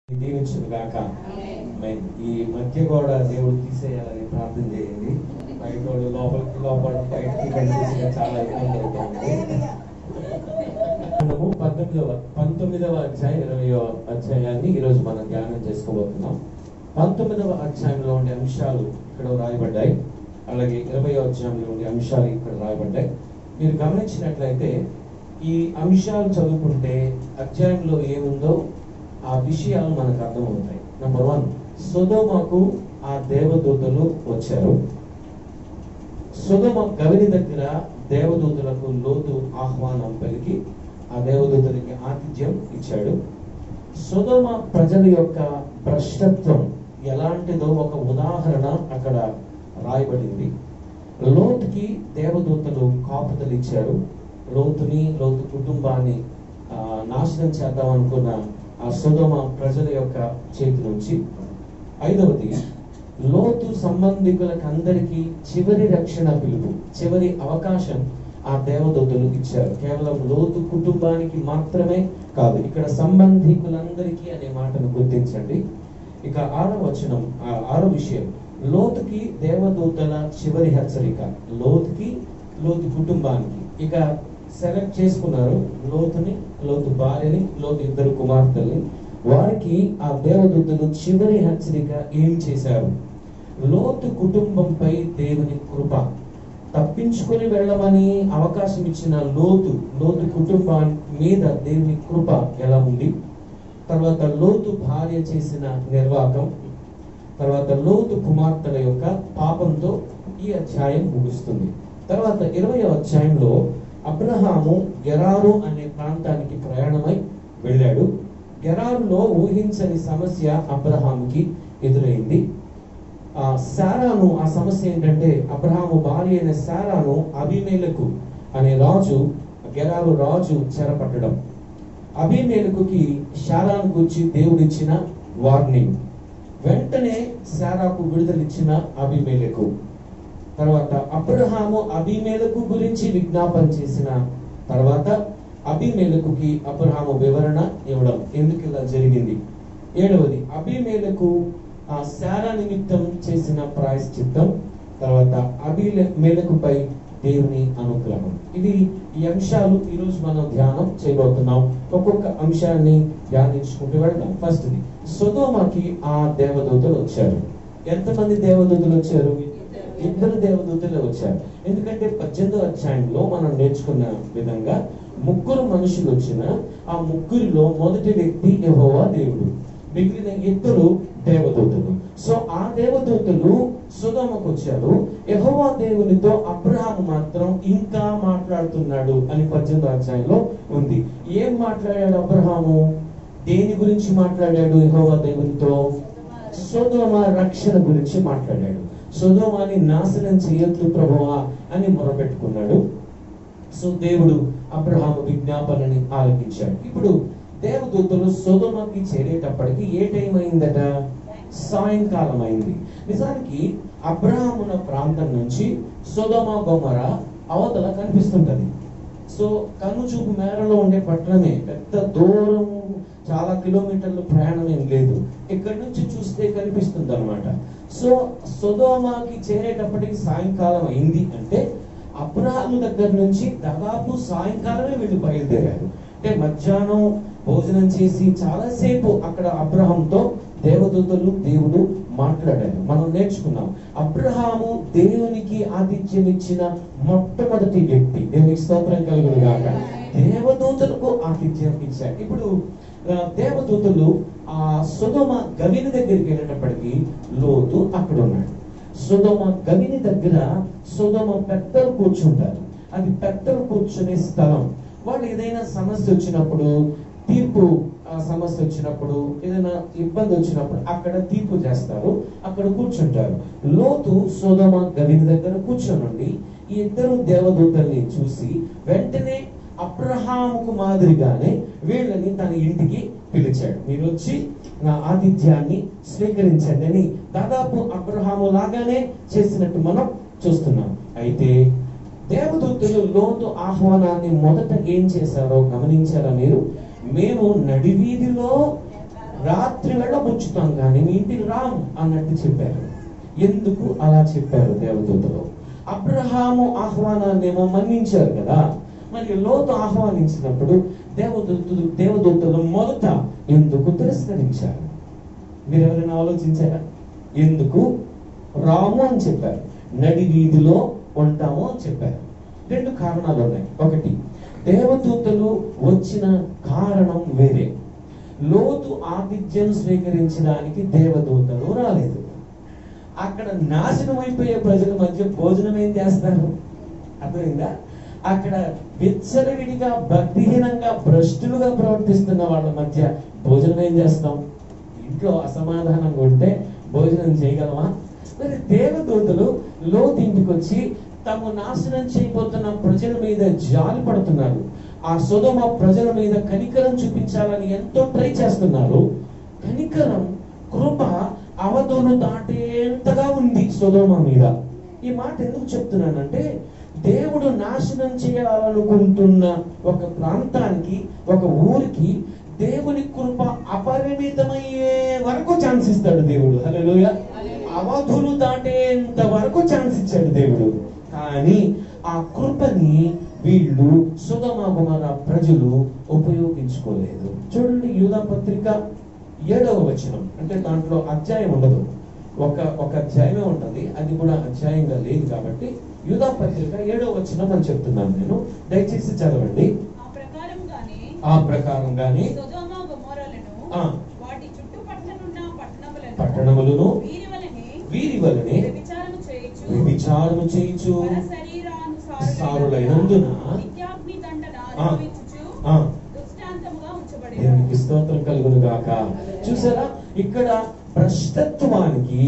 దీవించును గాక ఆమేన్. ఈ మధ్య కూడా దేవుడు తీసేయాలని ప్రార్థన చేయండి బయట వాళ్ళు లోపలికి లోపల బయటికి కనిపించిన చాలా ఇబ్బంది అవుతుంది మనము పద్దెనిమిదవ పంతొమ్మిదవ అధ్యాయం ఇరవయో అధ్యాయాన్ని ఈరోజు మనం ధ్యానం చేసుకోబోతున్నాం పంతొమ్మిదవ అధ్యాయంలో ఉండే అంశాలు ఇక్కడ రాయబడ్డాయి అలాగే ఇరవయో అధ్యాయంలో ఉండే అంశాలు ఇక్కడ రాయబడ్డాయి మీరు గమనించినట్లయితే ఈ అంశాలు చదువుకుంటే అధ్యాయంలో ఏముందో ఆ విషయాలు మనకు అర్థమవుతాయి నంబర్ వన్ సుధోమకు ఆ దేవదూతలు వచ్చారు సుధమ గవిని దగ్గర దేవదూతలకు లోతు ఆహ్వానం పలికి ఆ దేవదూతలకి ఆతిథ్యం ఇచ్చాడు సుధమ ప్రజల యొక్క భ్రష్టత్వం ఎలాంటిదో ఒక ఉదాహరణ అక్కడ రాయబడింది లోతుకి దేవదూతలు కాపుతలు ఇచ్చారు లోతుని లోతు కుటుంబాన్ని ఆ, నాశనం చేద్దాం అనుకున్న ఆ సుధమ ప్రజల యొక్క చేతి నుంచి ఐదవది లోతు సంబంధికులకు అందరికీ చివరి రక్షణ పిలుపు చివరి అవకాశం ఆ దేవదూతలు ఇచ్చారు కేవలం లోతు కుటుంబానికి మాత్రమే కాదు ఇక్కడ సంబంధికులందరికీ అనే మాటను గుర్తించండి ఇక ఆరో వచనం ఆ ఆరో విషయం లోతుకి దేవదూతల చివరి హెచ్చరిక లోతుకి లోతు కుటుంబానికి ఇక సెలెక్ట్ చేసుకున్నారు లోతుని లోతు భార్యని లోతు ఇద్దరు కుమార్తెల్ని వారికి ఆ దేవదూతలు చివరి హెచ్చరిక ఏం చేశారు లోతు కుటుంబంపై దేవుని కృప తప్పించుకొని వెళ్ళమని అవకాశం ఇచ్చిన లోతు లోతు కుటుంబం మీద దేవుని కృప ఎలా ఉంది తర్వాత లోతు భార్య చేసిన నిర్వాకం తర్వాత లోతు కుమార్తెల యొక్క పాపంతో ఈ అధ్యాయం ముగుస్తుంది తర్వాత ఇరవై అధ్యాయంలో అబ్రహాము గెరారు అనే ప్రాంతానికి ప్రయాణమై వెళ్ళాడు గెరారులో ఊహించని సమస్య అబ్రహాముకి ఎదురైంది ఆ శారాను ఆ సమస్య ఏంటంటే అబ్రహాము భార్య అయిన శారాను అభిమేలకు అనే రాజు గెరారు రాజు చెరపట్టడం అభిమేలకుకి శారాను గురించి దేవుడిచ్చిన వార్నింగ్ వెంటనే శారాకు విడుదలిచ్చిన అభిమేలకు తర్వాత అబ్రహాము అభిమేలకు గురించి విజ్ఞాపన చేసిన తర్వాత అభిమేలకుకి అబ్రహాము వివరణ ఇవ్వడం ఎందుకు ఇలా జరిగింది ఏడవది అభిమేలకు ఆ శారా నిమిత్తం చేసిన ప్రాయశ్చిత్తం తర్వాత అభిమేలకుపై దేవుని అనుగ్రహం ఇది ఈ అంశాలు ఈరోజు మనం ధ్యానం చేయబోతున్నాం ఒక్కొక్క అంశాన్ని ధ్యానించుకుంటూ వెళ్దాం ఫస్ట్ సుధోమకి ఆ దేవదూతలు వచ్చారు ఎంతమంది దేవదూతలు వచ్చారు ఇద్దరు దేవదూతలు వచ్చారు ఎందుకంటే పద్దెనిమిదో అధ్యాయంలో మనం నేర్చుకున్న విధంగా ముగ్గురు మనుషులు వచ్చిన ఆ ముగ్గురిలో మొదటి వ్యక్తి యెహోవా దేవుడు మిగిలిన ఇద్దరు దేవదూతలు సో ఆ దేవదూతలు సుధమకు వచ్చారు యెహోవా దేవునితో అబ్రహాము మాత్రం ఇంకా మాట్లాడుతున్నాడు అని పద్దెనిమిదో అధ్యాయంలో ఉంది ఏం మాట్లాడాడు అబ్రహాము దేని గురించి మాట్లాడాడు యెహోవా దేవునితో సోదోమ రక్షణ గురించి మాట్లాడాడు సోదోమాని నాశనం చేయొద్దు ప్రభువా అని మొరపెట్టుకున్నాడు సో దేవుడు అబ్రహాము విజ్ఞాపనని ఆలకించాడు ఇప్పుడు దేవదూతలు సోదోమకి చేరేటప్పటికి ఏ టైం అయిందట సాయంకాలం అయింది నిజానికి అబ్రహామున ప్రాంతం నుంచి సోదోమ గోమర అవతల కనిపిస్తుంటది సో కన్ను చూపు మేరలో ఉండే పట్టణమే పెద్ద దూరం చాలా కిలోమీటర్ల ప్రయాణం ఏం లేదు ఇక్కడ నుంచి చూస్తే కనిపిస్తుంది అనమాట సో సొదోమాకి చేరేటప్పటికి సాయంకాలం అయింది అంటే అబ్రహాము దగ్గర నుంచి దాదాపు సాయంకాలమే వీళ్ళు బయలుదేరారు అంటే మధ్యాహ్నం భోజనం చేసి చాలాసేపు అక్కడ అబ్రహాంతో దేవదూతలు దేవుడు మాట్లాడారు మనం నేర్చుకున్నాం అబ్రహాము దేవునికి ఆతిథ్యం ఇచ్చిన మొట్టమొదటి వ్యక్తి దేవునికి స్తోత్రం కలుగును గాక దేవదూతలకు ఆతిథ్యం ఇచ్చారు ఇప్పుడు ఆ, దేవదూతలు ఆ సుధమ గవిని దగ్గరికి వెళ్ళేటప్పటికి లోతు అక్కడ ఉన్నాడు సుధమ గవిని దగ్గర సుధమ పెద్దలు కూర్చుంటారు అది పెద్దలు కూర్చునే స్థలం వాళ్ళు ఏదైనా సమస్య వచ్చినప్పుడు తీర్పు ఆ సమస్య వచ్చినప్పుడు ఏదైనా ఇబ్బంది వచ్చినప్పుడు అక్కడ తీర్పు చేస్తారు అక్కడ కూర్చుంటారు లోతు సోదమ గవిని దగ్గర కూర్చొనుండి ఈ ఇద్దరు దేవదూతల్ని చూసి వెంటనే అబ్రహాముకు మాదిరిగానే వీళ్ళని తన ఇంటికి పిలిచాడు మీరు వచ్చి నా ఆతిథ్యాన్ని స్వీకరించండి అని దాదాపు అబ్రహాము లాగానే చేసినట్టు మనం చూస్తున్నాం అయితే దేవదూతలు లోతు ఆహ్వానాన్ని మొదట ఏం చేశారో గమనించారా మీరు మేము నడివీధిలో రాత్రి వేళ పుచ్చుతాం కానీ మీ ఇంటికి రాం అన్నట్టు చెప్పారు ఎందుకు అలా చెప్పారు దేవదూతలు అబ్రహాము ఆహ్వానాన్ని ఏమో మన్నించారు కదా మరి లోతు ఆహ్వానించినప్పుడు దేవదూతలు దేవదూతలు మొదట ఎందుకు తిరస్కరించారు మీరు ఎవరైనా ఆలోచించారా ఎందుకు రాము అని చెప్పారు నడి వీధిలో ఉంటాము అని చెప్పారు రెండు కారణాలు ఉన్నాయి ఒకటి దేవదూతలు వచ్చిన కారణం వేరే లోతు ఆతిథ్యం స్వీకరించడానికి దేవదూతలు రాలేదు అక్కడ నాశనం అయిపోయే ప్రజల మధ్య భోజనం ఏం చేస్తారు అర్థమైందా అక్కడ విచ్చలవిడిగా భక్తిహీనంగా భ్రష్టులుగా ప్రవర్తిస్తున్న వాళ్ళ మధ్య భోజనం ఏం చేస్తాం ఇంట్లో అసమాధానంగా ఉంటే భోజనం చేయగలమా మరి దేవదూతలు లోతు ఇంటికి వచ్చి తాము నాశనం చేయబోతున్న ప్రజల మీద జాలి పడుతున్నారు ఆ సుధమ ప్రజల మీద కనికరం చూపించాలని ఎంతో ట్రై చేస్తున్నారు కనికరం కృప అవధులు దాటేంతగా ఉంది సుధోమ మీద ఈ మాట ఎందుకు చెప్తున్నానంటే దేవుడు నాశనం చేయాలనుకుంటున్న ఒక ప్రాంతానికి ఒక ఊరికి దేవుని కృప అపరిమితమయ్యే వరకు ఛాన్స్ ఇస్తాడు దేవుడు హలోయ అవధులు దాటేంత వరకు ఛాన్స్ ఇచ్చాడు దేవుడు కానీ ఆ కృపని వీళ్ళు సుగమ కుమార ప్రజలు ఉపయోగించుకోలేదు చూడండి యూదా పత్రిక ఏడవ వచనం అంటే దాంట్లో అధ్యాయం ఉండదు ఒక ఒక అధ్యాయమే ఉంటుంది అది కూడా అధ్యాయంగా లేదు కాబట్టి యూదా పత్రిక ఏడవ వచనం అని చెప్తున్నాను నేను దయచేసి చదవండి ఆ ప్రకారంగానే ఆ ప్రకారంగానే సొదొమ గొమొర్రాలను ఆ. వాటి చుట్టుపక్కలనున్న పట్టణములను పట్టణములను వీరి వలనే వీరి వలనే వ్యభిచారము చేయుచు విచారము చేయించు సారులైనందున నిత్యాగ్ని దండన ఆ. అనుభవించుచు ఆ, దృష్టాంతముగా ఉంచబడి దేవునికి స్తోత్రం కలుగును గాక చూసారా ఇక్కడ భ్రష్టత్వానికి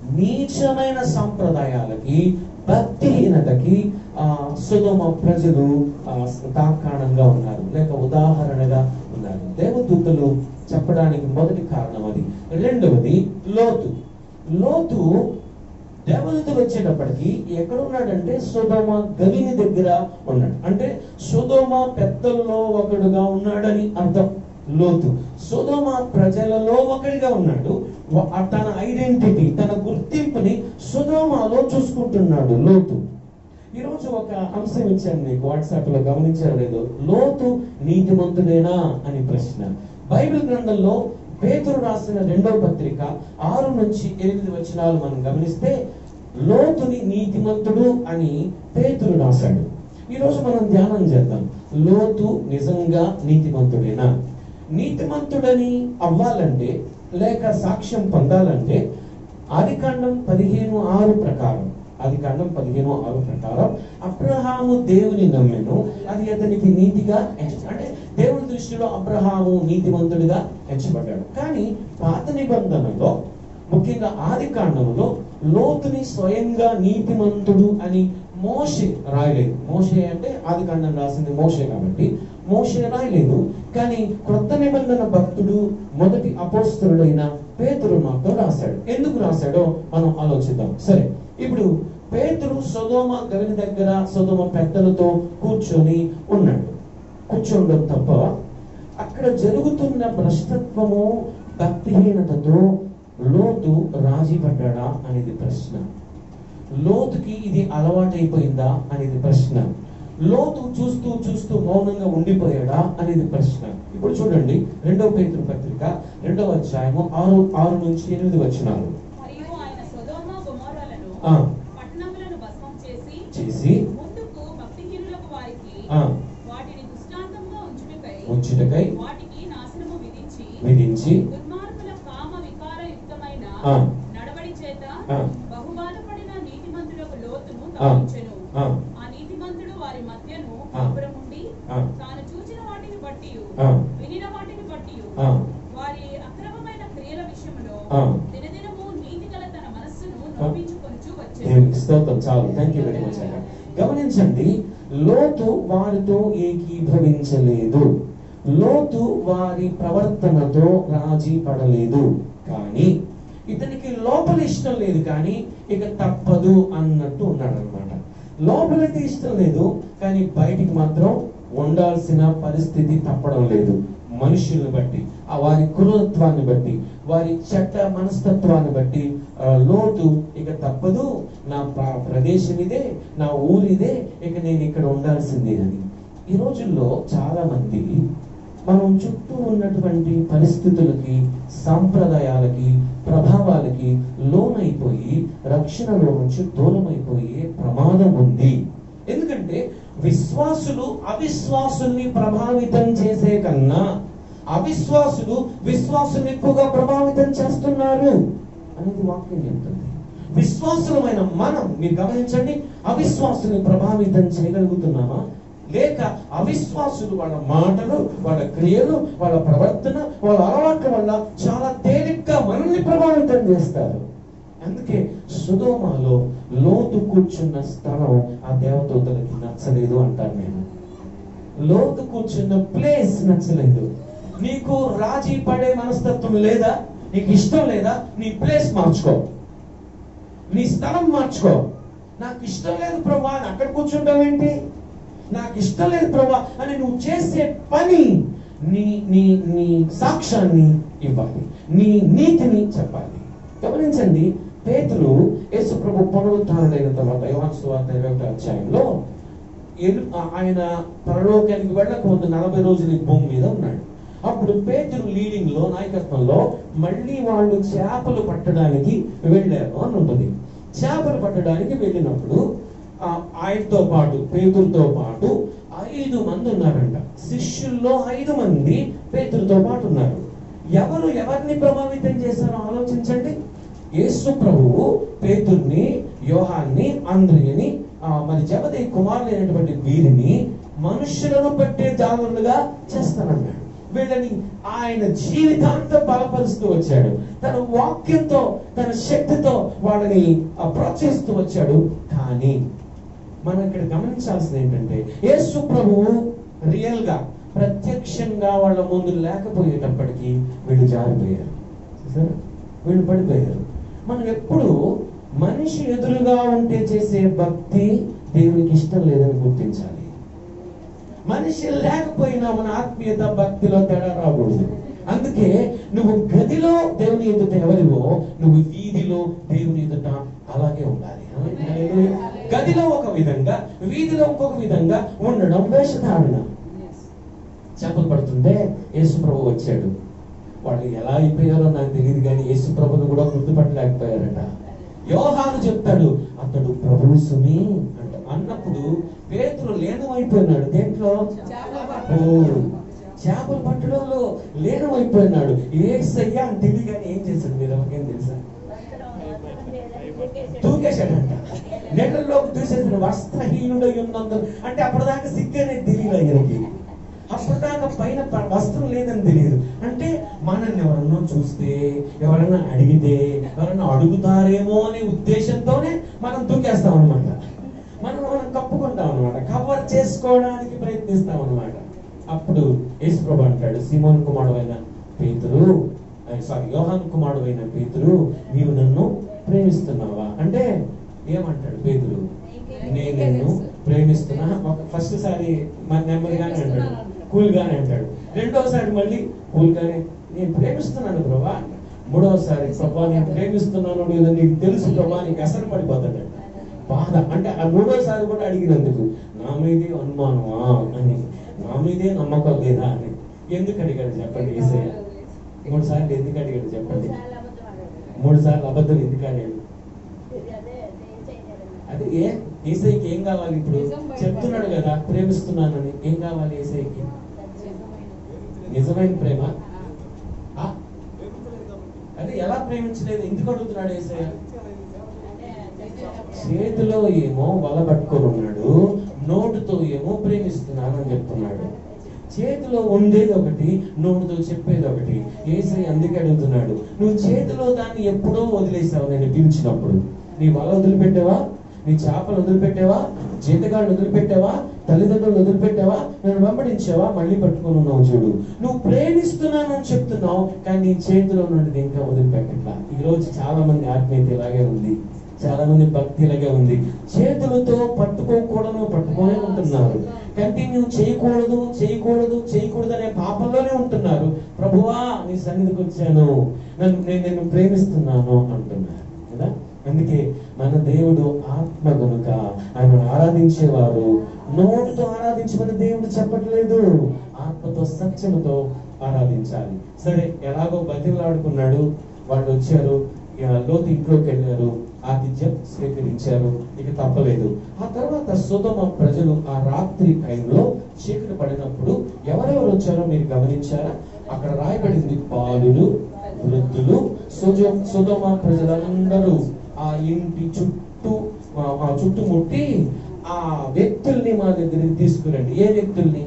నీచమైన సాంప్రదాయాలకి భక్తిహీనతకి ఆ సుగమ ప్రజలు ఆ, తాకాణంగా ఉన్నారు లేక ఉదాహరణగా ఉన్నారు దేవదూతలు చెప్పడానికి మొదటి కారణం అది రెండవది లోతు లోతు దేవదూతలు వచ్చేటప్పటికి ఎక్కడ ఉన్నాడంటే సుధోమ గవిని దగ్గర ఉన్నాడు అంటే సుధోమ పెద్దల్లో ఒకడుగా ఉన్నాడని అర్థం లోతు సుధోమ ప్రజలలో ఒకడిగా ఉన్నాడు వ- తన ఐడెంటిటీ తన గుర్తింపుని సుధోమలో చూసుకుంటున్నాడు లోతు ఈరోజు ఒక అంశం ఇచ్చాను మీకు వాట్సాప్ లో గమనించారు లేదో లోతు నీతిమంతుడేనా అని ప్రశ్న బైబిల్ గ్రంథంలో పేతురు రాసిన రెండవ పత్రిక ఆరు నుంచి ఎనిమిది వచనాలు మనం గమనిస్తే లోతుని నీతిమంతుడు అని పేతురు రాశాడు ఈరోజు మనం ధ్యానం చేద్దాం లోతు నిజంగా నీతిమంతుడేనా నీతిమంతుడని అవ్వాలంటే లేక సాక్ష్యం పొందాలంటే ఆదికాండం పదిహేను ఆరు ప్రకారం ఆదికాండం పదిహేను ఆరు ప్రకారం అబ్రహాము దేవుని నమ్మెను అది అతనికి నీతిగా ఎంచ- అంటే దేవుని దృష్టిలో అబ్రహాము నీతిమంతుడిగా ఎంచబడ్డాడు కానీ పాత నిబంధనలో ముఖ్యంగా ఆది కాండంలో లోతుని స్వయంగా నీతిమంతుడు అని మోషే రాయలేదు మోషే అంటే ఆది కాండం రాసింది మోషే కాబట్టి మోషే రాయలేదు కానీ క్రొత్త నిబంధన భక్తుడు మొదటి అపోస్తలుడైన పేతురు మాతో రాశాడు ఎందుకు రాశాడో మనం ఆలోచిద్దాం సరే ఇప్పుడు పేతురు సొదోమ గవిని దగ్గర సొదోమ పెద్దలతో కూర్చొని ఉన్నాడు కూర్చోండడం తప్ప అక్కడ జరుగుతున్న భ్రష్టత్వము భక్తిహీనతతో లోతు రాజీ పడ్డాడా అనేది ప్రశ్న లోతుకి ఇది అలవాటైపోయిందా అనేది ప్రశ్న లోతు చూస్తూ చూస్తూ మౌనంగా ఉండిపోయాడా అనేది ప్రశ్న ఇప్పుడు చూడండి రెండవ పేతురు పత్రిక రెండవ అధ్యాయము ఆరు ఆరు నుంచి ఎనిమిది వచ్చినారు మరియు ఆయన సొదొమ గొమొర్రాలను ఆ. పట్టణములను భస్మం చేసి చేసి ముందుకు భక్తిహీనులకు వారికి ఆ. వాటిని దృష్టాంతంగా ఉంచుటకై ఉంచుటకై వాటికి నాశనము విధించి విధించి దుర్మార్గుల కామ వికారయుక్తమైన ఆ. నడవడి చేత ఆ. బహుబాధపడిన నీతిమంతులకు లోతును ఆ. తప్పించెను ఆ. ఆ నీతిమంతుడు వారి మధ్యను ఆ. కాపురముండి ఆ. తాను చూచిన వాటిని బట్టి ఆ. వినిన వాటిని బట్టి ఆ. వారి అక్రమమైన క్రియల విషయంలో ఆ. దినదినము నీతి గల తన మనస్సును నొప్పించుకొనుచు వచ్చేది దేవునికి స్తోత్రం చాలు థ్యాంక్ యూ వెరీ మచ్ అయ్యా గమనించండి లోతు వారితో ఏకీభవించలేదు లోతు వారి ప్రవర్తనతో రాజీ పడలేదు కానీ ఇతనికి లోపల ఇష్టం లేదు కానీ ఇక తప్పదు అన్నట్టు ఉన్నాడు అనమాట లోపలైతే ఇష్టం లేదు కానీ బయటికి మాత్రం ఉండాల్సిన పరిస్థితి తప్పడం లేదు మనుషుల్ని బట్టి ఆ వారి క్రూరత్వాన్ని బట్టి వారి చెడ్డ మనస్తత్వాన్ని బట్టి ఆ, లోతు ఇక తప్పదు నా ప్ర- ప్రదేశం ఇదే నా ఊరిదే ఇక నేను ఇక్కడ ఉండాల్సిందే అని ఈ రోజుల్లో చాలా మంది మనం చుట్టూ ఉన్నటువంటి పరిస్థితులకి సాంప్రదాయాలకి ప్రభావాలకి లోనైపోయి రక్షణలో నుంచి దూరమైపోయే ప్రమాదం ఉంది ఎందుకంటే విశ్వాసులు అవిశ్వాసుల్ని ప్రభావితం చేసే కన్నా అవిశ్వాసులు విశ్వాసుల్ని ఎక్కువగా ప్రభావితం చేస్తున్నారు అనేది వాక్యం చెప్తుంది విశ్వాసులమైన మనం మీరు గమనించండి అవిశ్వాసుల్ని ప్రభావితం చేయగలుగుతున్నామా లేక అవిశ్వాసులు వాళ్ళ మాటలు వాళ్ళ క్రియలు వాళ్ళ ప్రవర్తన వాళ్ళ అలవాట్ల వల్ల చాలా తేలిగ్గా మనల్ని ప్రభావితం చేస్తారు అందుకే సుధోమాలో లోతు కూర్చున్న స్థలం ఆ దేవదూతలకి నచ్చలేదు అంటాను నేను లోతు కూర్చున్న ప్లేస్ నచ్చలేదు నీకు రాజీ పడే మనస్తత్వం లేదా నీకు ఇష్టం లేదా నీ ప్లేస్ మార్చుకో నీ స్థలం మార్చుకో నాకు ఇష్టం లేదు ప్రభా అని అక్కడ కూర్చుంటావేంటి నాకు ఇష్టం లేదు ప్రభా అని నువ్వు చేసే పని నీ నీ నీ సాక్ష్యాన్ని ఇవ్వాలి నీ నీతిని చెప్పాలి గమనించండి పేతురు యేసు ప్రభు పునరుద్ధారుడైన తర్వాత యోహాను సువార్త ఇరవై ఒకటో అధ్యాయంలో ఎలు- ఆ- ఆయన పరలోకానికి వెళ్ళక ముందు నలభై రోజులు ఈ భూమి మీద ఉన్నాడు అప్పుడు పేతురు లీడింగ్ లో నాయకత్వంలో మళ్ళీ వాళ్ళు చేపలు పట్టడానికి వెళ్ళారు అని ఉంటుంది చేపలు పట్టడానికి వెళ్ళినప్పుడు ఆ ఆయనతో పాటు పేతురుతో పాటు ఐదు మంది ఉన్నారంట శిష్యుల్లో ఐదు మంది పేతురుతో పాటు ఉన్నారు ఎవరు ఎవరిని ప్రభావితం చేశారో ఆలోచించండి యేసు ప్రభువు పేతుర్ని యోహాన్ని అంద్రియని ఆ, మరి జగదే కుమారులైనటువంటి వీరిని మనుషులను పెట్టే జాగ్రత్తగా చేస్తానన్నాడు వీళ్ళని ఆయన జీవితాంతం బలపరుస్తూ వచ్చాడు తన వాక్యంతో తన శక్తితో వాళ్ళని ఆ, ప్రోత్సహిస్తూ వచ్చాడు కానీ మనం ఇక్కడ గమనించాల్సింది ఏంటంటే యేసు ప్రభువు రియల్ గా ప్రత్యక్షంగా వాళ్ళ ముందు లేకపోయేటప్పటికీ వీళ్ళు జారిపోయారు చూసారా? వీళ్ళు పడిపోయారు మనం ఎప్పుడు మనిషి ఎదురుగా ఉంటే చేసే భక్తి దేవునికి ఇష్టం లేదని గుర్తించాలి మనిషి లేకపోయినా మన ఆత్మీయత భక్తిలో తేడా రాకూడదు అందుకే నువ్వు గదిలో దేవుని ఎదుట ఎవరివో నువ్వు వీధిలో దేవుని ఎదుట అలాగే ఉండాలి హల్లెలూయా. గదిలో ఒక విధంగా వీధిలో ఇంకొక విధంగా ఉండడం వేషధారణ చేపలు పడుతుంటే యేసు ప్రభు వచ్చాడు వాళ్ళు ఎలా అయిపోయారో నాకు తెలియదు కానీ యేసు ప్రభుని కూడా గుర్తుపట్టలేకపోయారట యోహాను చెప్తాడు అతడు ప్రభు సుమి అంట అన్నప్పుడు పేతురు లీనమైపోయినాడు దేంట్లో ఓ, చేపలు పట్టడంలో లీనమైపోయినాడు ఏసయ్యా అని తెలియగానే ఏం చేశాడు మీరు ఎవరికేం తెలుసా దూకేశాడంట నీళ్ళలోకి దూసేసిన వస్త్రహీనుడై ఉన్నందు అంటే అప్పటిదాకా సిగ్గనేది తెలియదు ఆయనకి అప్పటిదాకా పైన ప- వస్త్రం లేదని తెలియదు అంటే మనల్ని ఎవరన్నా చూస్తే ఎవరన్నా అడిగితే ఎవరన్నా అడుగుతారేమో అనే ఉద్దేశంతోనే మనం దూకేస్తాం అనమాట మనం మనం కప్పుకుంటాం అనమాట కవర్ చేసుకోవడానికి ప్రయత్నిస్తాం అనమాట అప్పుడు యేసుప్రభు అంటాడు సిమోన్ కుమారుడు అయిన పేతురు సారీ యోహాన్ కుమారుడు అయిన పేతురు నీవు నన్ను ప్రేమిస్తున్నావా అంటే ఏమంటాడు పేతురు నేను నిన్ను ప్రేమిస్తున్నా ఒక ఫస్ట్ సారి మన నెమ్మదిగానే అంటాడు కూల్ గానే అంటాడు రెండోసారి మళ్ళీ కూల్ గానే నేను ప్రేమిస్తున్నాను ప్రభా మూడవసారి ప్రభా నేను ప్రేమిస్తున్నాను లేదో నీకు తెలుసు ప్రభా నీకు అసలు పడిపోతాడు బాధ అంటే ఆ మూడోసారి కూడా అడిగినందుకు నా మీదే అనుమానమా అని నా మీదే నమ్మకం లేదా అని ఎందుకు అడిగాడు చెప్పండి ఏసయ్య మూడు సార్లు ఎందుకు అడిగాడు చెప్పండి మూడు సార్లు అబద్ధం ఎందుకు అడిగాడు అదే ఏ ఏసైకి ఏం కావాలి ఇప్పుడు చెప్తున్నాడు కదా ప్రేమిస్తున్నానని ఏం కావాలి ఏసైకి నిజమైన ప్రేమ ఆ? అదే ఎలా ప్రేమించలేదు ఎందుకు అడుగుతున్నాడు ఏసయ్య చేతిలో ఏమో వల పట్టుకొని ఉన్నాడు నోటుతో ఏమో ప్రేమిస్తున్నాను అని చెప్తున్నాడు చేతిలో ఉండేది ఒకటి నోటితో చెప్పేది ఒకటి ఏసై అందుకే అడుగుతున్నాడు నువ్వు చేతిలో దాన్ని ఎప్పుడో వదిలేసావు నేను పిలిచినప్పుడు నీ వల వదిలిపెట్టావా నీ చేపలు వదిలిపెట్టావా జీతగాళ్ళు వదిలిపెట్టావా తల్లిదండ్రులు వదిలిపెట్టావా నన్ను వెంబడించావా మళ్ళీ పట్టుకొని ఉన్నావు చూడు నువ్వు ప్రేమిస్తున్నాను అని చెప్తున్నావు కానీ నీ చేతిలో నుండి ఇంకా వదిలిపెట్టట్లా ఈ రోజు చాలా మంది ఆత్మీయత ఇలాగే ఉంది చాలా మంది భక్తి ఇలాగే ఉంది చేతులతో పట్టుకోకూడదు పట్టుకోనే ఉంటున్నారు కంటిన్యూ చేయకూడదు చేయకూడదు చేయకూడదు అనే పాపంలోనే ఉంటున్నారు ప్రభువా నీ సన్నిధికి వచ్చాను నన్ను నేను నిన్ను ప్రేమిస్తున్నాను అంటున్నారు కదా అందుకే మన దేవుడు ఆత్మ గనుక ఆయన ఆరాధించేవారు నోటితో ఆరాధించమని దేవుడు చెప్పట్లేదు ఆత్మతో సత్యముతో ఆరాధించాలి సరే ఎలాగో బతిలాడుకున్నాడు వాళ్ళు వచ్చారు ఇక లోతు ఇంట్లోకి వెళ్ళారు ఆతిథ్యం స్వీకరించారు ఇక తప్పలేదు ఆ తర్వాత సుధమ ప్రజలు ఆ రాత్రి టైంలో చీకటి పడినప్పుడు ఎవరెవరు వచ్చారో మీరు గమనించారా అక్కడ రాయబడింది బాలులు వృద్ధులు సుజ సుధమ ప్రజలందరూ ఆ ఇంటి చుట్టూ ఆ- ఆ చుట్టుముట్టి ఆ వ్యక్తుల్ని మా దగ్గరికి తీసుకురండి ఏ వ్యక్తుల్ని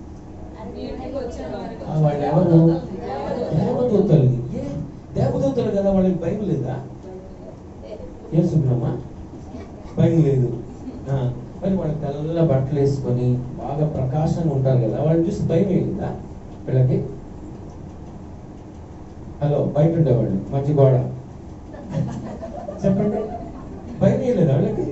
ఆ వాళ్ళు ఎవరు దేవదూతల్ని ఏ దేవదూతలు కదా వాళ్ళకి భయం లేదా ఏ సుబ్రహ్మ భయం లేదు ఆ, మరి వాళ్ళు తెల్ల బట్టలు వేసుకొని బాగా ప్రకాశంగా ఉంటారు కదా వాళ్ళని చూసి భయం వేయలేదా వీళ్ళకి హలో బయట ఉండేవాళ్ళు మధ్య గోడ చెప్పండి భయం వేయలేదా వాళ్ళకి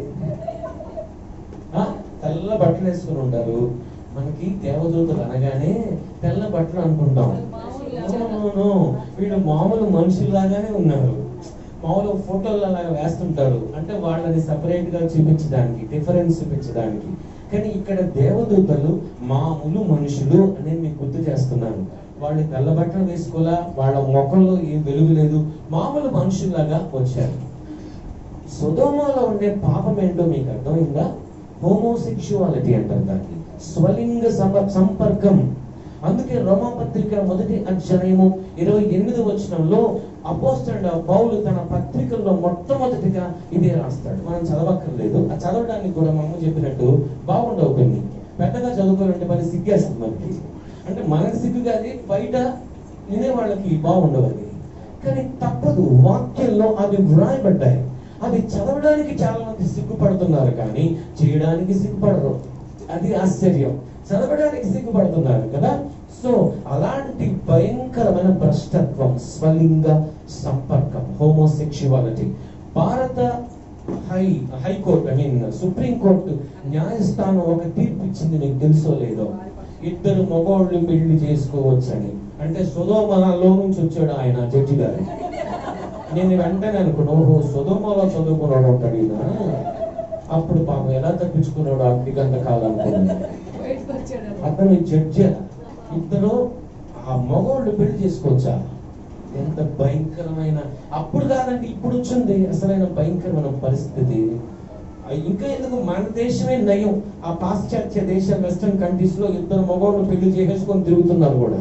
ఆ, తెల్ల బట్టలు వేసుకుని ఉంటారు మనకి దేవదూతలు అనగానే తెల్ల బట్టలు అనుకుంటాం No, no, no. వీళ్ళు మామూలు మనుషుల్లాగానే ఉన్నారు మామూలు ఫోటోలు అలాగా వేస్తుంటారు అంటే వాళ్ళని సపరేట్ గా చూపించడానికి డిఫరెన్స్ చూపించడానికి కానీ ఇక్కడ దేవదూతలు మామూలు మనుషులు అనేది మీకు గుర్తు చేస్తున్నాను వాళ్ళు తెల్ల బట్టలు వేసుకోలా వాళ్ళ ముఖంలో ఏం వెలుగు లేదు మామూలు మనుషుల్లాగా వచ్చారు సుధోమలో ఉండే పాపం ఏంటో మీకు అర్థమైందా హోమోసెక్షువాలిటీ అంటారు దాన్ని స్వలింగ సంప- సంపర్కం అందుకే రోమాపత్రిక మొదటి అధ్యాయము ఇరవై ఎనిమిది వచనంలో అపోస్టల్ పౌలు తన పత్రికల్లో మొట్టమొదటిగా ఇదే రాస్తాడు మనం చదవక్కర్లేదు ఆ చదవడానికి కూడా మా అమ్మ చెప్పినట్టు బాగుండవు కొన్ని పెద్దగా చదువుకోవాలంటే మరి సిగ్గేస్తుంది మనకి అంటే మనకి సిగ్గు కాదు బయట వినే వాళ్ళకి బాగుండవు అది కానీ తప్పదు వాక్యంలో అవి వ్రాయబడ్డాయి అది చదవడానికి చాలా మంది సిగ్గుపడుతున్నారు కానీ చేయడానికి సిగ్గుపడరు అది ఆశ్చర్యం చదవడానికి సిగ్గుపడుతున్నారు కదా సో అలాంటి భయంకరమైన భ్రష్టత్వం స్వలింగ సంపర్కం హోమోసెక్షువాలిటీ భారత high high court I mean supreme court న్యాయస్థానం ఒక తీర్పు ఇచ్చింది నీకు తెలుసో లేదో ఇద్దరు మగవాళ్ళు పెళ్లి చేసుకోవచ్చని అంటే సుధోమలలో నుంచి వచ్చాడు ఆయన జడ్జి గారు నేను వెంటనే అనుకున్నా ఓహో సుధోమలో చదువుకున్నాడు ఉంటాడు ఈయన అప్పుడు పాపం ఎలా తప్పించుకున్నాడు అగ్నిగంధ కాలనుకున్నాను అతను జడ్జి ఇద్దరు ఆ మగవాళ్ళు పెళ్లి చేసుకోవచ్చా ఎంత భయంకరమైన అప్పుడు కాదండి ఇప్పుడు వచ్చింది అసలైన భయంకరమైన పరిస్థితి ఆ ఇంకా ఎందుకు మన దేశమే నయం ఆ పాశ్చాత్య దేశ వెస్టర్న్ కంట్రీస్ లో ఇద్దరు మగవాళ్ళు పెళ్లి చేసేసుకొని తిరుగుతున్నారు కూడా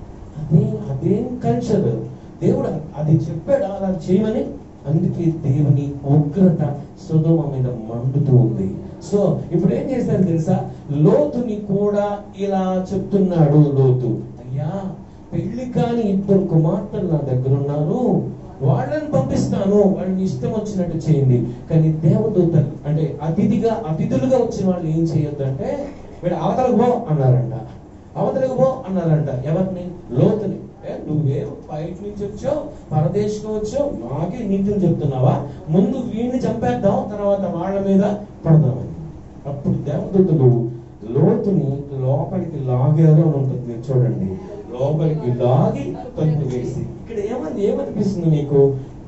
అదే అదేం కల్చర్ దేవుడు అది చెప్పాడు అలా చేయమని అందుకే దేవుని ఉగ్రత సుధమ మీద మండుతూ ఉంది సో ఇప్పుడు ఏం చేశారు తెలుసా లోతుని కూడా ఇలా చెప్తున్నాడు లోతు అయ్యా పెళ్లి కాని ఇద్దరు కుమార్తెలు నా దగ్గర ఉన్నారు వాళ్ళని పంపిస్తాను వాళ్ళని ఇష్టం వచ్చినట్టు చేయండి కానీ దేవదూతలు అంటే అతిథిగా అతిథులుగా వచ్చిన వాళ్ళు ఏం చేయొద్దు అంటే వీడు అవతలకు పో అన్నారంట అవతలకు పో అన్నారంట ఎవరిని లోతుని ఏ, నువ్వే బయట నుంచి వచ్చావు పరదేశం వచ్చావు నాకే నీతులు చెప్తున్నావా ముందు వీడిని చంపేద్దాం తర్వాత వాళ్ళ మీద పడదామని అప్పుడు దేవదూతలు లోతుని లోపలికి లాగారు అని ఉంటుంది మీరు చూడండి లోపలికి లాగి తలుపు వేసి ఇక్కడ ఏమని ఏమనిపిస్తుంది మీకు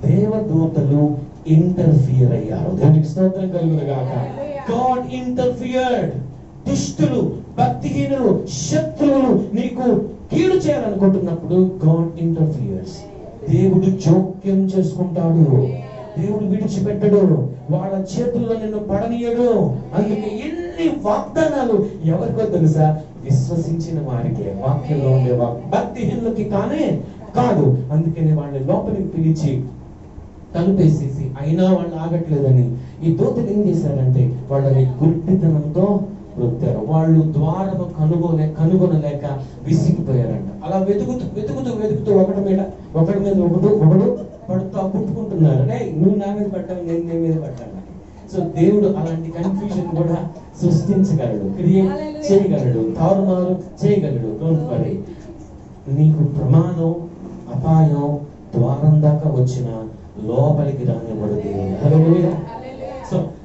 దేవదూతలు ఇంటర్ఫియర్ అయ్యారు దేవునికి స్తోత్రం కలుగును గాక గాడ్ ఇంటర్ఫియర్డ్ దుష్టులు భక్తిహీనులు శత్రువులు నీకు కీడు చేయాలనుకుంటున్నప్పుడు గాడ్ ఇంటర్ఫియర్స్ దేవుడు జోక్యం చేసుకుంటాడు దేవుడు విడిచిపెట్టడు వాళ్ళ చేతుల్లో నిన్ను పడనీయడు అందుకే ఎన్ని వాగ్దానాలు ఎవరికో తెలుసా విశ్వసించిన వారికే వాక్యంలో ఉండే వాక్ భక్తిహీనులకి కానే కాదు అందుకని వాళ్ళని లోపలికి పిలిచి తలుపేసేసి అయినా వాళ్ళు ఆగట్లేదని ఈ దూతలు ఏం చేశారంటే వాళ్ళని గుడ్డితనంతో వృత్తారు వాళ్ళు ద్వారము కనుగొనే కనుగొనలేక విసిగిపోయారంట అలా వెతుకుతూ వెతుకుతూ వెతుకుతూ ఒకటి మీద ఒకటి మీద ఒకడు ఒకడు పడుతూ పుట్టుకుంటున్నారు రే నువ్వు నా మీద పడ్డావు నేను నీ మీద పడ్డాను సో దేవుడు అలాంటి కన్ఫ్యూజన్ కూడా సృష్టించగలడు క్రియేట్ చేయగలడు తారుమారు చేయగలడు డోంట్ వరీ నీకు ప్రమాదం అపాయం ద్వారం దాకా వచ్చిన లోపలికి రానివ్వడు దేవుడు హల్లెలూయా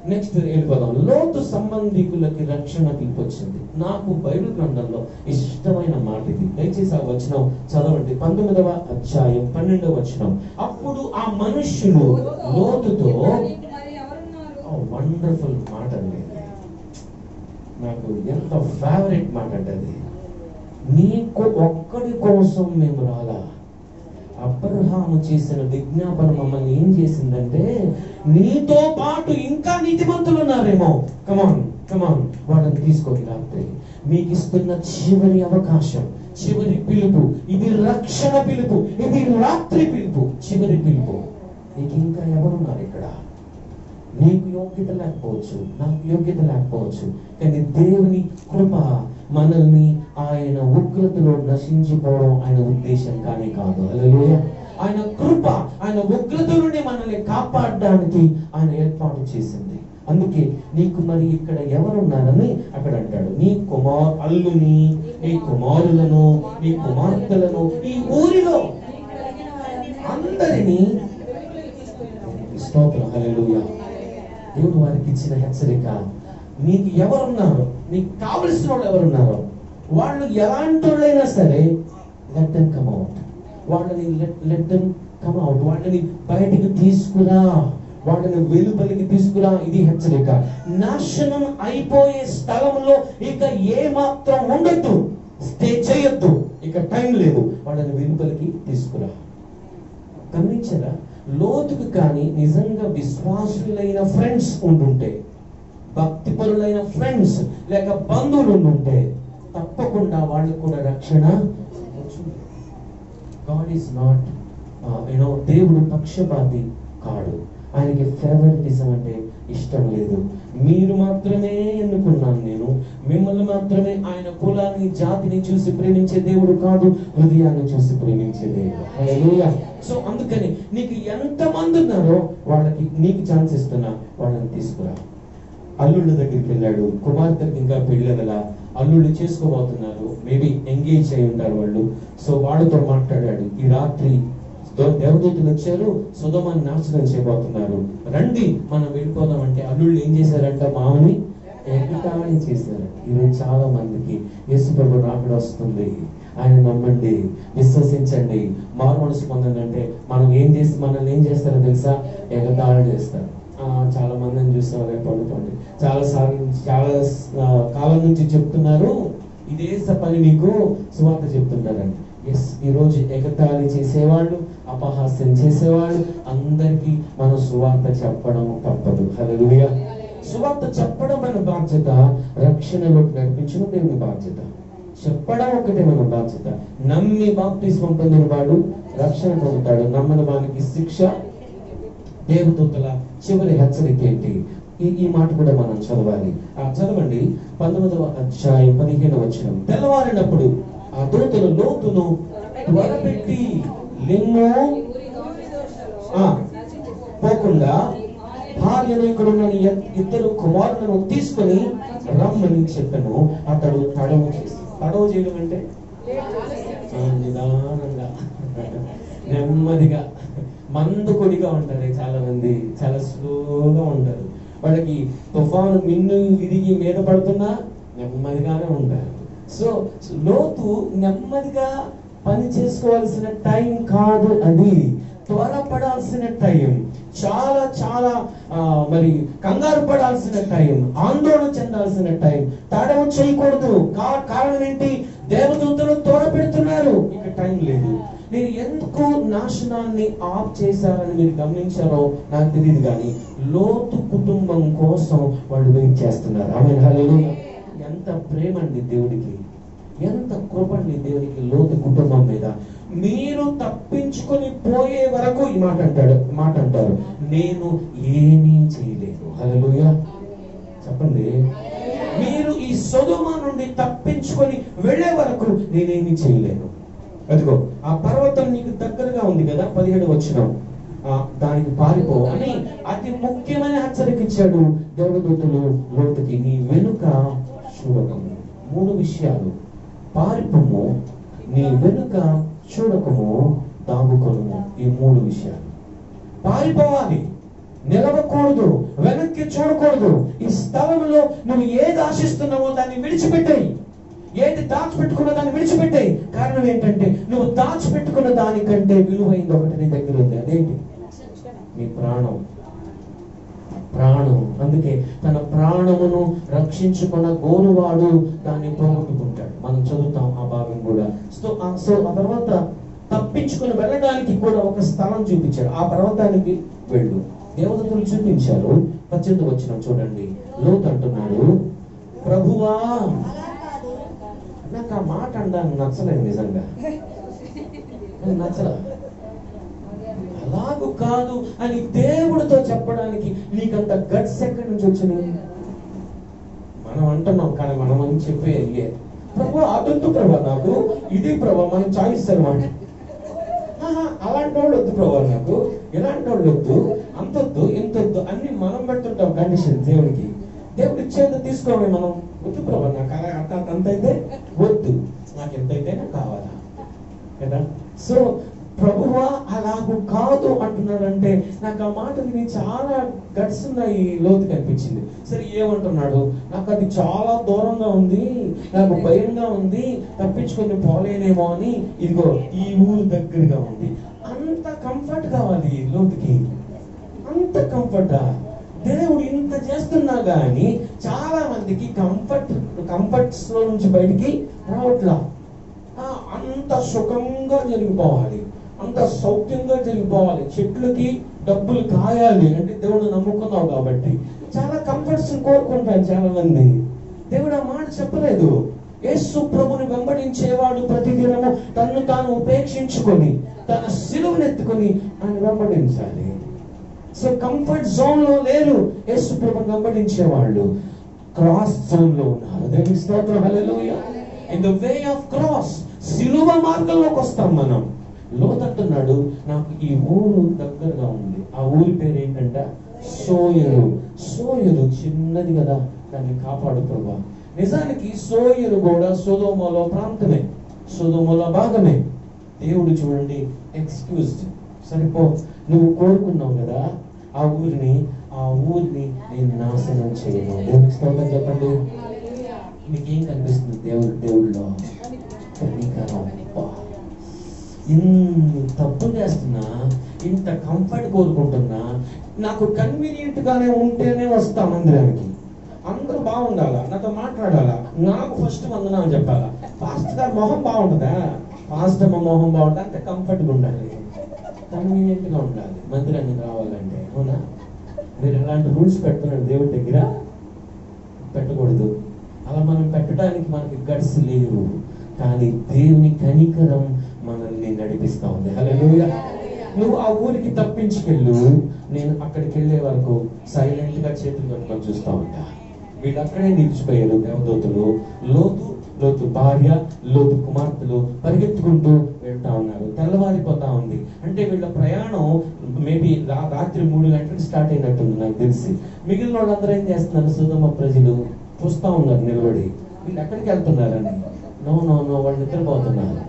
నెక్స్ట్ వెళ్ళిపోదాం లోతు సంబంధికులకి రక్షణ పిలిపొచ్చింది నాకు బైబిల్ గ్రంథంలో ఇష్టమైన మాట ఇది దయచేసి ఆ వచనం చదవండి పంతొమ్మిదవ అధ్యాయం పన్నెండవ వచనం అప్పుడు ఆ మనుష్యులు లోతుతో నీకు మరి ఎవరున్నారు వండర్ఫుల్ మాట అండి నాకు ఎంత ఫేవరెట్ మాట అంటే అది నీకు ఒక్కడి కోసం మేము రాలా అబ్రహాము చేసిన విజ్ఞాపన మమ్మల్ని ఏం చేసిందంటే నీతో పాటు ఇంకా నీతిమంతులు ఉన్నారేమో కమాన్ కమాన్ వాళ్ళని తీసుకోండి రాత్రి మీకు ఇస్తున్న చివరి అవకాశం చివరి పిలుపు ఇది రక్షణ పిలుపు ఇది రాత్రి పిలుపు చివరి పిలుపు నీకు ఇంకా ఎవరున్నారు ఇక్కడ నీకు యోగ్యత లేకపోవచ్చు నాకు యోగ్యత లేకపోవచ్చు కానీ దేవుని కృప మనల్ని ఆయన ఉగ్రతలో నశించిపోవడం ఆయన ఉద్దేశం కానీ కాదు హల్లెలూయ ఆయన కృప ఆయన ఉగ్రత నుండి మనల్ని కాపాడడానికి ఆయన ఏర్పాటు చేసింది అందుకే నీకు మరి ఇక్కడ ఎవరున్నారని అక్కడ అంటాడు నీ కుమార్ అల్లుని నీ కుమారులను నీ కుమార్తెలను ఈ ఊరిలో నీకు కలిగిన వారందరినీ అందరినీ వెలుగులోకి తీసుకువెళ్ళుము. స్తోత్రం హల్లెలూయా దేవుడు వారికి ఇచ్చిన హెచ్చరిక నీకు ఎవరున్నారు నీకు కావలసిన వాళ్ళు ఎవరున్నారో వాళ్ళు ఎలాంటి వాళ్ళైనా సరే లెట్ దెమ్ కమ్ అవుట్ వాళ్ళని లెట్ దెమ్ కమ్ అవుట్ వాళ్ళని బయటికి తీసుకురా వాళ్ళని వెలుపలికి తీసుకురా ఇది హెచ్చరిక నాశనం అయిపోయే స్థలంలో ఇక ఏ మాత్రం ఉండొద్దు స్టే చేయొద్దు ఇక టైం లేదు వాళ్ళని వెలుపలికి తీసుకురా గమనించారా లోతుకు కానీ నిజంగా విశ్వాసులైన ఫ్రెండ్స్ ఉండుంటే భక్తిపరులైన ఫ్రెండ్స్ లేక బంధువులు ఉండుంటే తప్పకుండా వాళ్ళకు కూడా రక్షణ గాడ్ ఈస్ నాట్ యూనో దేవుడు పక్షపాతి కాడు ఆయనకి ఫేవరెటిజం అంటే ఇష్టం లేదు మీరు మాత్రమే ఎన్నుకున్నాను నేను మిమ్మల్ని మాత్రమే ఆయన కులాన్ని జాతిని చూసి ప్రేమించే దేవుడు కాదు హృదయాన్ని చూసి ప్రేమించే దేవుడు హల్లెలూయా. సో అందుకని నీకు ఎంత మంది ఉన్నారో వాళ్ళకి నీకు ఛాన్స్ ఇస్తున్నా వాళ్ళని తీసుకురా అల్లుళ్ళ దగ్గరికి వెళ్ళాడు కుమార్తెకి ఇంకా పెళ్ళగల అల్లుళ్ళు చేసుకోబోతున్నారు మేబీ ఎంగేజ్ అయి ఉంటారు వాళ్ళు సో వాళ్ళతో మాట్లాడాడు ఈ రాత్రి దో- దేవదూతలు వచ్చారు సుధమని నాశనం చేయబోతున్నారు రండి మనం వెళ్ళిపోదాం అంటే అల్లుళ్ళు ఏం చేశారంట మామని ఎగతాళి చేశారు ఈరోజు చాలా మందికి యేసు ప్రభు రాకడ వస్తుంది ఆయన నమ్మండి విశ్వసించండి మారు మనసు పొందండి అంటే మనం ఏం చేసి మనల్ని ఏం చేస్తారో తెలుసా ఎగతాళి చేస్తారు ఆ, చాలా మందిని చూసాం రేపు పడుకోండి చాలా సార్లు చాలా ఆ, కాలం నుంచి చెప్తున్నారు ఇదే స- పని మీకు సువార్త చెప్తుంటారండి ఎస్ ఈ రోజు ఎగతాళి చేసేవాళ్ళు అపహాస్యం చేసేవాళ్ళు అందరికీ మనం సువార్త చెప్పడం తప్పదు హల్లెలూయా సువార్త చెప్పడం మన బాధ్యత రక్షణలోకి నడిపించడం దేవుని బాధ్యత చెప్పడం ఒకటే మన బాధ్యత నమ్మి బాప్తిస్మం పొందిన వాడు రక్షణ పొందుతాడు నమ్మని వానికి శిక్ష దేవదూతల చివరి హెచ్చరిక ఏంటి ఈ ఈ మాట కూడా మనం చదవాలి ఆ చదవండి పంతొమ్మిదవ అధ్యాయం పదిహేను వచనం తెల్లవారినప్పుడు ఆ దూతలు లోతును త్వరపెట్టి లిమ్ము ఈ ఊరి దోషి దోషాలు ఆ. నశించిపో. పోకుండా భార్యను ఇక్కడ ఉన్న నీ ఇద్దరు కుమారులను తీసుకొని రమ్మని చెప్పాను అతడు తడవు చేసి తడవు చేయడం అంటే ఆ, నిదానంగా నెమ్మదిగా మందుకొడిగా ఉంటారు చాలా మంది చాలా స్లోగా ఉంటారు వాళ్ళకి తుఫాను మిన్ను విరిగి మీద పడుతున్నా నెమ్మదిగానే ఉంటారు సో లోతు నెమ్మదిగా పని చేసుకోవాల్సిన టైం కాదు అది త్వరపడాల్సిన టైం చాలా చాలా ఆ, మరి కంగారు పడాల్సిన టైం ఆందోళన చెందాల్సిన టైం తడవ చేయకూడదు కా- కారణం ఏంటి దేవదూతలు త్వర పెడుతున్నారు ఇక టైం లేదు నేను ఎందుకు నాశనాన్ని ఆఫ్ చేశారని మీరు గమనించారో నాకు తెలియదు కానీ లోతు కుటుంబం కోసం వాళ్ళు వెయిట్ చేస్తున్నారు ఆమె ఎంత ప్రేమ అండి దేవుడికి ఎంత కృపండి దేవునికి లోతు కుటుంబం మీద మీరు తప్పించుకొని పోయే వరకు ఈ మాట అంటాడు మాట అంటారు నేను ఏమీ చేయలేను హల్లెలూయా చెప్పండి మీరు ఈ సొదమ నుండి తప్పించుకొని వెళ్ళే వరకు నేనేమీ చేయలేను అదిగో ఆ పర్వతం నీకు దగ్గరగా ఉంది కదా పదిహేడు వచ్చిన దానికి పారిపో అని అతి ముఖ్యమైన హెచ్చరిక ఇచ్చాడు దేవదూతలు లోతుకి నీ వెనుక చూడకము మూడు విషయాలు పారిపోము నీ వెనుక చూడకము దాగుకొనుము ఈ మూడు విషయాలు పారిపోవాలి నిలవకూడదు వెనక్కి చూడకూడదు ఈ స్థలంలో నువ్వు ఏది ఆశిస్తున్నావో దాన్ని విడిచిపెట్టాయి ఏది దాచిపెట్టుకున్న దాన్ని విడిచిపెట్టాయి కారణం ఏంటంటే నువ్వు దాచిపెట్టుకున్న దానికంటే విలువైంది ఒకటి నీ దగ్గర ఉంది అదేంటి నీ ప్రాణం ప్రాణం అందుకే తన ప్రాణమును రక్షించుకున్న గోరువాడు దాన్ని పోగొట్టుకుంటాడు మనం చదువుతాం ఆ భాగం కూడా సో ఆ- సో ఆ తర్వాత తప్పించుకుని వెళ్ళడానికి కూడా ఒక స్థలం చూపించాడు ఆ పర్వతానికి వెళ్ళు దేవతలు చూపించారు పద్దెనిమిది వచ్చిన చూడండి లోతు అంటున్నాడు ప్రభువా నాకు ఆ మాట అనడానికి నచ్చలేదు నిజంగా నాకు నచ్చలా అలాగు కాదు అని దేవుడితో చెప్పడానికి నీకంత గట్స్ ఎక్కడి నుంచి వచ్చినాయి మనం అంటున్నాం కానీ మనం అని చెప్పే అయ్యే ప్రభు అదొద్దు ప్రభా నాకు ఇది ప్రభా మనం చాయిస్ అనమాట ఆహా, అలాంటి వాళ్ళు వద్దు ప్రభా నాకు ఇలాంటి వాళ్ళు వద్దు అంతొద్దు ఇంతొద్దు అన్ని మనం పెడుతుంటాం కండిషన్ దేవుడికి దేవుడు ఇచ్చేది తీసుకోవాలి మనం వద్దు ప్రభా నాకు అలా అంత అంత అయితే వద్దు నాకు ఎంతైతేనే కావాలా కదా సో ప్రభువా అలాగూ కాదు అంటున్నాడంటే నాకు ఆ మాట విని చాలా గట్స్ ఉన్నాయి లోతు కనిపించింది సరే ఏమంటున్నాడు నాకు అది చాలా దూరంగా ఉంది నాకు భయంగా ఉంది తప్పించుకొని పోలేనేమో అని ఇదిగో ఈ ఊరు దగ్గరగా ఉంది అంత కంఫర్ట్ కావాలి లోతుకి అంత కంఫర్టా దేవుడు ఇంత చేస్తున్నా గాని చాలా మందికి కంఫర్ట్ కంఫర్ట్స్ లో నుంచి బయటికి రావట్లా ఆ, అంత సుఖంగా జరిగిపోవాలి అంత సౌఖ్యంగా జరిగిపోవాలి చెట్లకి డబ్బులు కాయాలి అంటే దేవుడు నమ్ముకున్నావు కాబట్టి చాలా కంఫర్ట్స్ కోరుకుంటారు చాలా మంది దేవుడు ఆ మాట చెప్పలేదు యేసు ప్రభుని వెంబడించేవాడు ప్రతిదినము తన్ను తాను ఉపేక్షించుకొని తన సిలువనెత్తుకొని ఆయన వెంబడించాలి సో కంఫర్ట్ జోన్ లో లేరు యేసు ప్రభుని వెంబడించే వాళ్ళు క్రాస్ జోన్ లో ఉన్నారు దేవుని స్తోత్రం hallelujah in the way of cross సిలువ మార్గంలోకి వస్తాం మనం లోతంటున్నాడు నాకు ఈ ఊరు దగ్గరగా ఉంది ఆ ఊరి పేరు ఏంటంట సోయరు సోయరు చిన్నది కదా దాన్ని కాపాడు ప్రభా నిజానికి సోయరు కూడా సోదోమలో ప్రాంతమే సోదోమలో భాగమే దేవుడు చూడండి ఎక్స్క్యూజ్డ్ సరిపో నువ్వు కోరుకున్నావు కదా ఆ ఊరిని ఆ ఊరిని నేను నాశనం చేయను దేవునికి స్తోత్రం చెప్పండి మీకేం కనిపిస్తుంది దేవుడు దేవుడిలో కనికరం అబ్బా. ఇన్ని తప్పు చేస్తున్నా ఇంత కంఫర్ట్ కోరుకుంటున్నా నాకు కన్వీనియంట్ గానే ఉంటేనే వస్తా మందిరానికి అందరూ బాగుండాలా నాతో మాట్లాడాలా నాకు ఫస్ట్ వందనం చెప్పాలా ఫాస్ట్ గారు మొహం బాగుంటుందా ఫాస్ట్ అమ్మ మొహం బాగుంటుంది అంత కంఫర్ట్ గా ఉండాలి కన్వీనియంట్ గా ఉండాలి మందిరానికి రావాలంటే అవునా మీరు ఎలాంటి రూల్స్ పెడుతున్నారు దేవుడి దగ్గర పెట్టకూడదు అలా మనం పెట్టడానికి మనకి గట్స్ లేవు కానీ దేవుని కనికరం మనల్ని నడిపిస్తా ఉంది హల్లెలూయా నువ్వు ఆ ఊరికి తప్పించుకెళ్ళు నేను అక్కడికి వెళ్ళే వరకు సైలెంట్ గా చేతులు కట్టుకొని చూస్తా ఉంటా వీళ్ళు అక్కడే నిలిచిపోయారు దేవదూతలు లోతు లోతు భార్య లోతు కుమార్తెలు పరిగెత్తుకుంటూ వెళ్తా ఉన్నారు తెల్లవారిపోతా ఉంది అంటే వీళ్ళ ప్రయాణం మేబీ రాత్రి మూడు గంటలకు స్టార్ట్ అయినట్టుంది నాకు తెలిసి మిగిలిన వాళ్ళందరూ ఏం చేస్తున్నారు సుధమ ప్రజలు చూస్తా ఉన్నారు నిలబడి వీళ్ళు ఎక్కడికి వెళ్తున్నారని నో నో నో వాళ్ళు నిద్రపోతున్నారు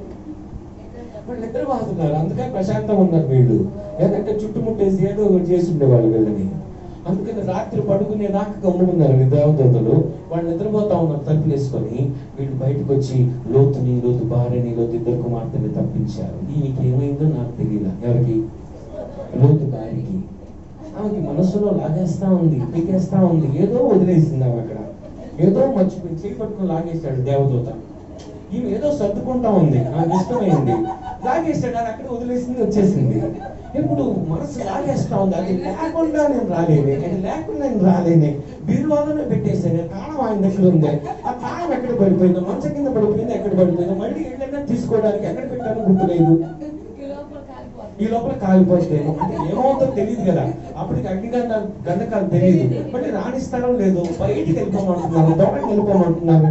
వాళ్ళు నిద్రపోతున్నారు అందుకే ప్రశాంతంగా ఉన్నారు వీళ్ళు లేదంటే చుట్టుముట్టేసి ఏదో ఒకటి చేసి ఉండేవాళ్ళు వీళ్ళని అందుకని రాత్రి పడుకునే దాకా గమ్మునున్నారు ఈ దేవదూతలు వాళ్ళు నిద్రపోతా ఉన్నారు తలుపులు వేసుకొని వీళ్ళు బయటకు వచ్చి లోతుని లోతు భార్యని లోతు ఇద్దరు కుమార్తెని తప్పించారు ఈయనకి ఏమైందో నాకు తెలియదు ఎవరికి లోతు భార్యకి ఆమెకి మనసులో లాగేస్తా ఉంది పీకేస్తా ఉంది ఏదో వదిలేసింది ఆమె అక్కడ ఏదో మర్చిపోయి చేయి పట్టుకుని లాగేశాడు దేవదూత ఈమె ఏదో సర్దుకుంటా ఉంది నాకు ఇష్టమైంది లాగేస్తాడు అది అక్కడ వదిలేసింది వచ్చేసింది ఇప్పుడు మనసు లాగేస్తా ఉంది అది లేకుండా నేను రాలేనే అది లేకుండా నేను రాలేనే బీరువాలోనే పెట్టేసాను తాళం ఆయన దగ్గర ఉంది ఆ తాళం ఎక్కడ పడిపోయిందో మంచం కింద పడిపోయిందో ఎక్కడ పడిపోయిందో మళ్ళీ ఏదైనా తీసుకోవడానికి ఎక్కడ పెట్టానో గుర్తులేదు ఈ లోపల కాలిపోతేమో అంటే ఏమవుతుందో తెలియదు కదా అప్పటికి అగ్నిగంధ గంధకాలు తెలియదు మళ్ళీ రాణిస్తారో లేదు బయటికి వెళ్ళిపోమంటున్నారు దొరకి వెళ్ళిపోమంటున్నారు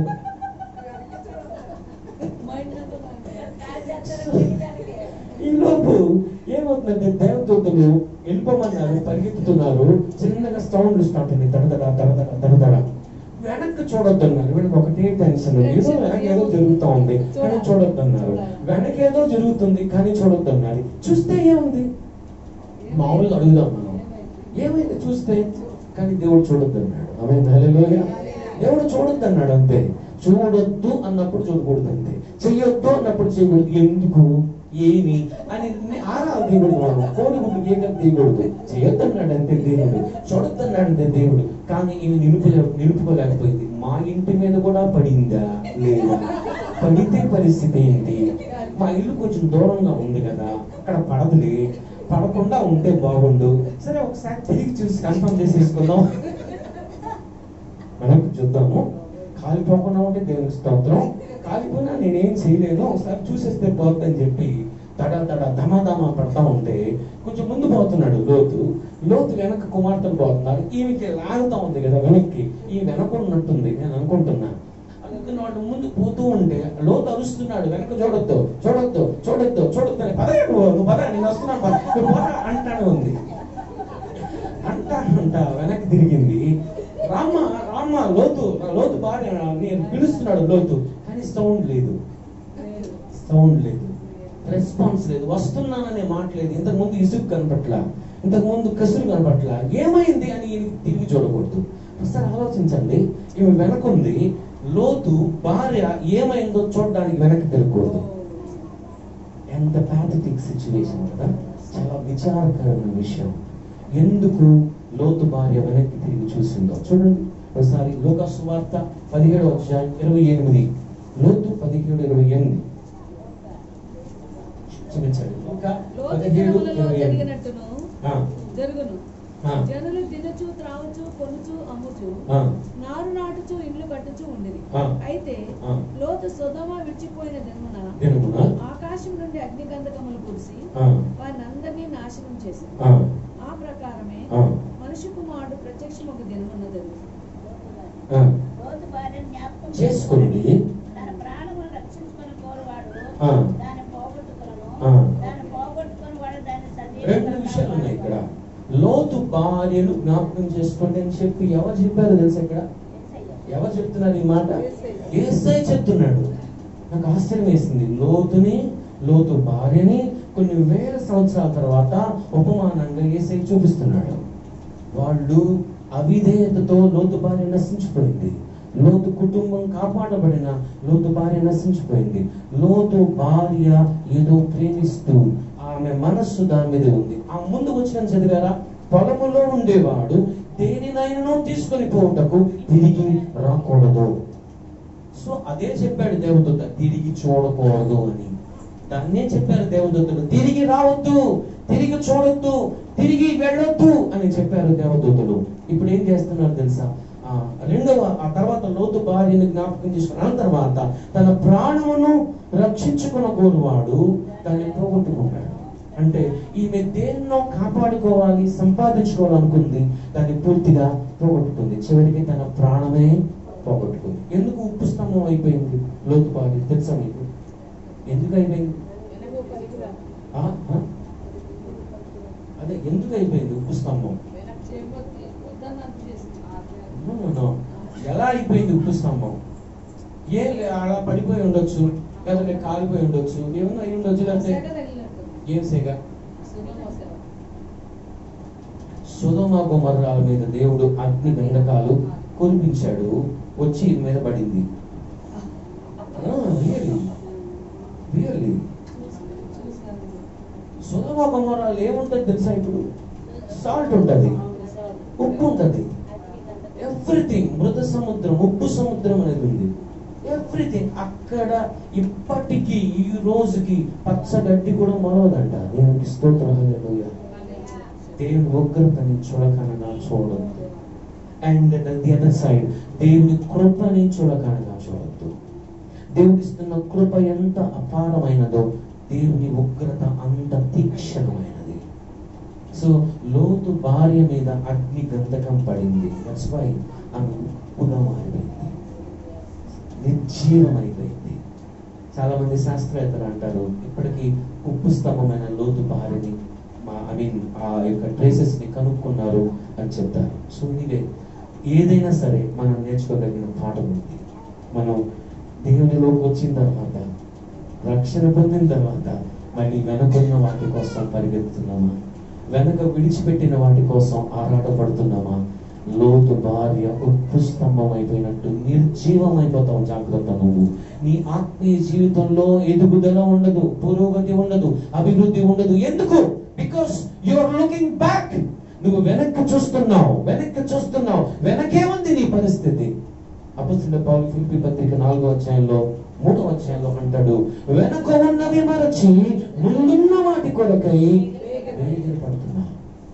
ఈ లోపు ఏమవుతుందంటే దేవదూతలు వెళ్ళిపోమన్నారు పరిగెత్తుతున్నారు చిన్నగా సౌండ్ స్టార్ట్ అయింది దడదడ దడదడ దడదడ వెనక్కి చూడొద్దన్నారు వీళ్ళకి ఒకటే టెన్షన్ ఏదో వెనక ఏదో జరుగుతా ఉంది కానీ చూడొద్దన్నారు వెనక ఏదో జరుగుతుంది కానీ చూడొద్దన్నారు చూస్తే ఏముంది మామూలుగా అడుగుదాం మనం ఏమైంది చూస్తే కానీ దేవుడు చూడొద్దు అన్నాడు ఆమె దేవుడు చూడొద్దు అన్నాడు అంతే చూడొద్దు అన్నప్పుడు చూడకూడదు అంతే చెయ్యొద్దు అన్నప్పుడు చేయకూడదు ఎందుకు ఏమి అని ఆరా దేవుడు మనం కోడిగుడ్డు గీక తీయకూడదు చేయొద్దు అన్నాడు అంతే దేవుడు చూడొద్దు అన్నాడు అంతే దేవుడు కానీ ఈమె నిలుపు నిలుపుకోలేకపోయింది మా ఇంటి మీద కూడా పడిందా లేదా పడితే పరిస్థితి ఏంటి మా ఇల్లు కొంచెం దూరంగా ఉంది కదా అక్కడ పడదులే పడకుండా ఉంటే బాగుండు సరే ఒకసారి తిరిగి చూసి కన్ఫర్మ్ చేసేసుకుందాం మనం చూద్దాము కాలిపోకుండా ఉంటే దేవునికి స్తోత్రం కాలిపోయినా నేనేం చేయలేను ఒకసారి చూసేస్తే పోతుందని చెప్పి తడ తడ దమాదమా పడతా ఉంటే కొంచెం ముందు పోతున్నాడు లోతు లోతు వెనక కుమార్తెలు పోతున్నారు ఈమెకి లాగుతా ఉంది కదా వెనక్కి ఈ వెనక ఉన్నట్టుంది నేను అనుకుంటున్నా అందుకని వాడు ముందు పోతూ ఉంటే లోతు అరుస్తున్నాడు వెనక చూడొద్దు చూడొద్దు చూడొద్దు చూడొద్దు అని పద నువ్వు పద నేను వస్తున్నాను పద నువ్వు పద అంటానే ఉంది అంటా అంటా వెనక్కి తిరిగింది రామ్మ రామ్మ లోతు లోతు బాగా నేను పిలుస్తున్నాడు లోతు కానీ సౌండ్ లేదు సౌండ్ లేదు రెస్పాన్స్ లేదు వస్తున్నాననే మాట లేదు ఇంతకు ముందు ఇసుకు కనపట్ల ఇంతకు ముందు కసురు కనపట్ల ఏమైంది అని ఈయన తిరిగి చూడకూడదు ఒకసారి ఆలోచించండి ఈమె వెనకుంది లోతు భార్య ఏమైందో చూడడానికి వెనక్కి తిరగకూడదు ఎంత ప్యాథటిక్ సిచ్యువేషన్ కదా చాలా విచారకరమైన విషయం ఎందుకు లోతు భార్య వెనక్కి తిరిగి చూసిందో చూడండి ఒకసారి లోకస్ వార్త పదిహేడు అధ్యాయం ఇరవై ఎనిమిది లోతు పదిహేడు ఇరవై ఎనిమిది చూపించండి లోక లోతు పదిహేడు దినములలో ఇరవై ఎనిమిది జరిగినట్టును ఆ, జరుగును ఆ, జనులు తినచు త్రాగుచు కొనుచు అమ్ముచు ఆ, నారు నాటుచు ఇండ్లు కట్టుచు ఉండేది ఆ. అయితే ఆ. లోతు సుధమ విడిచిపోయిన దినమున దినమున ఆకాశం నుండి అగ్నిగంధకములు కురిసి ఆ, వారిని అందరినీ నాశనం చేసింది ఆ, ఆ ప్రకారమే ఆ, మనిషి కుమారుడు ప్రత్యక్షం ఒక దినమున జరుగుతుంది ఆ. రోజు భార్యను జ్ఞాపకం చేసుకోండి తన ప్రాణమును రక్షించుకొని కోరువాడు ఆ. దాన్ని పోగొట్టుకొను ఆ. దాన్ని పోగొట్టుకొని వాడు దాన్ని రెండు సజీవంగా విషయాలు ఉన్నాయి ఇక్కడ కాపాడును. లోతు భార్యను జ్ఞాపకం చేసుకోండి అని చెప్పి ఎవరు చెప్పారు తెలుసా ఇక్కడ యేసయ్య. ఎవరు చెప్తున్నారు ఈ మాట ఏసై చెప్తున్నాడు నాకు ఆశ్చర్యం వేసింది లోతుని లోతు భార్యని కొన్ని వేల సంవత్సరాల తర్వాత ఉపమానంగా ఏసై చూపిస్తున్నాడు వాళ్ళు అవిధేయతతో లోతు భార్య నశించిపోయింది లోతు కుటుంబం కాపాడబడిన లోతు భార్య నశించిపోయింది లోతు భార్య ఏదో ప్రేమిస్తూ ఆమె మనస్సు దాని మీద ఉంది ఆ ముందు వచ్చిన చదివారా పొలములో ఉండేవాడు దేనినైనా తీసుకొని పోవుటకు తిరిగి రాకూడదు సో అదే చెప్పాడు దేవదూత తిరిగి చూడకూడదు అని దాన్నే చెప్పారు దేవదూతలు తిరిగి రావద్దు తిరిగి చూడొద్దు తిరిగి వెళ్ళొద్దు అని చెప్పారు దేవదూతలు ఇప్పుడు ఏం చేస్తున్నారు తెలుసా ఆ రెండవ ఆ తర్వాత లోతు భార్యను జ్ఞాపకం చేసుకున్న తర్వాత తన ప్రాణమును రక్షించుకున్న కోరువాడు దాన్ని పోగొట్టుకున్నాడు అంటే ఈమె దేన్నో కాపాడుకోవాలి సంపాదించుకోవాలనుకుంది దాన్ని పూర్తిగా పోగొట్టుకుంది చివరికి తన ప్రాణమే పోగొట్టుకుంది ఎందుకు ఉప్పు స్తంభం అయిపోయింది లోతు భార్య తెలుసా మీకు ఎందుకు అయిపోయింది వెనక పలికిరా ఆ? ఆ? అదే ఎందుకు అయిపోయింది ఉప్పు స్తంభం వెనక చేయబోతే వద్దన్నట్టు చేసింది No, no, no. ఎలా అయిపోయింది ఉప్పు స్తంభం ఏం లే అలా పడిపోయి ఉండొచ్చు లేకపోతే కాలిపోయి ఉండొచ్చు ఏమన్నా అయి ఉండొచ్చు లేకపోతే సెగ తగిలినట్టు ఏం సేగ సుధమ సెగ. సుధమ గుమర్రాల మీద దేవుడు అగ్ని గంధకాలు కురిపించాడు వచ్చి ఈయన మీద పడింది రియలీ రియలీ చూసాను సుధమ గుమర్రాలు ఏముంటుంది తెలుసా ఇప్పుడు సాల్ట్ ఉంటుంది ఉప్పు ఉంటుంది ఎవ్రీథింగ్ మృత సముద్రం ఉప్పు సముద్రం అనేది ఉంది ఎవ్రీథింగ్ అక్కడ ఇప్పటికీ ఈ రోజుకి పచ్చగడ్డి కూడా మొలవదంట దేవునికి స్తోత్రం హల్లెలూయా దేవుని ఉగ్రతని చూడకనగా చూడొద్దు అండ్ ది అదర్ సైడ్ దేవుని కృపని చూడకనగా చూడొద్దు దేవుడిస్తున్న కృప ఎంత అపారమైనదో దేవుని ఉగ్రత అంత తీక్షణమైనది సో లోతు భార్య మీద అగ్ని గంధకం పడింది దట్స్ వై ఆమె ఉప్పుగా మారిపోయింది నిర్జీవమైపోయింది చాలా మంది శాస్త్రవేత్తలు అంటారు ఇప్పటికీ ఉప్పు స్తంభమైన లోతు భార్యని మా ఐ మీన్ ఆ యొక్క ట్రేసెస్ ని కనుక్కున్నారు అని చెప్తారు సో ఇదే ఏదైనా సరే మనం నేర్చుకోగలిగిన పాఠం ఉంది మనం దేవునిలోకి వచ్చిన తర్వాత రక్షణ పొందిన తర్వాత మళ్ళీ వెనుకున్న వాటి కోసం పరిగెత్తుతున్నామా వెనక విడిచిపెట్టిన వాటి కోసం ఆరాటపడుతున్నామా లోతు భార్య ఉప్పు స్తంభం అయిపోయినట్టు నిర్జీవం అయిపోతావు జాగ్రత్త నువ్వు నీ ఆత్మీయ జీవితంలో ఎదుగుదల ఉండదు పురోగతి ఉండదు అభివృద్ధి ఉండదు ఎందుకు because you are looking back నువ్వు వెనక్కి చూస్తున్నావు వెనక్కి చూస్తున్నావు వెనకే ఉంది నీ పరిస్థితి అపస్తుల పౌలు ఫిలిపి పత్రిక నాలుగో అధ్యాయంలో మూడో అధ్యాయంలో అంటాడు వెనక ఉన్నవి మరచి ముందున్న వాటి కొరకై వేగిరపడుతున్నా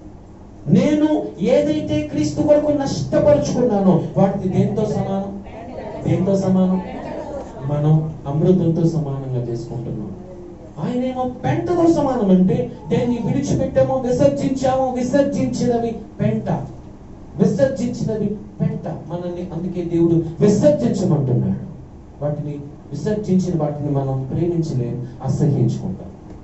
నేను ఏదైతే క్రీస్తు కొరకు నష్టపరుచుకున్నానో వాటికి దేంతో సమానం దేంతో సమానం మనం అమృతంతో సమానంగా చేసుకుంటున్నాం ఆయనేమో పెంటతో సమానం అంటే దేన్ని విడిచిపెట్టామో విసర్జించామో విసర్జించినవి పెంట విసర్జించినవి పెంట మనల్ని అందుకే దేవుడు విసర్జించమంటున్నాడు వాటిని విసర్జించిన వాటిని మనం ప్రేమించలేం అసహ్యించుకుంటాం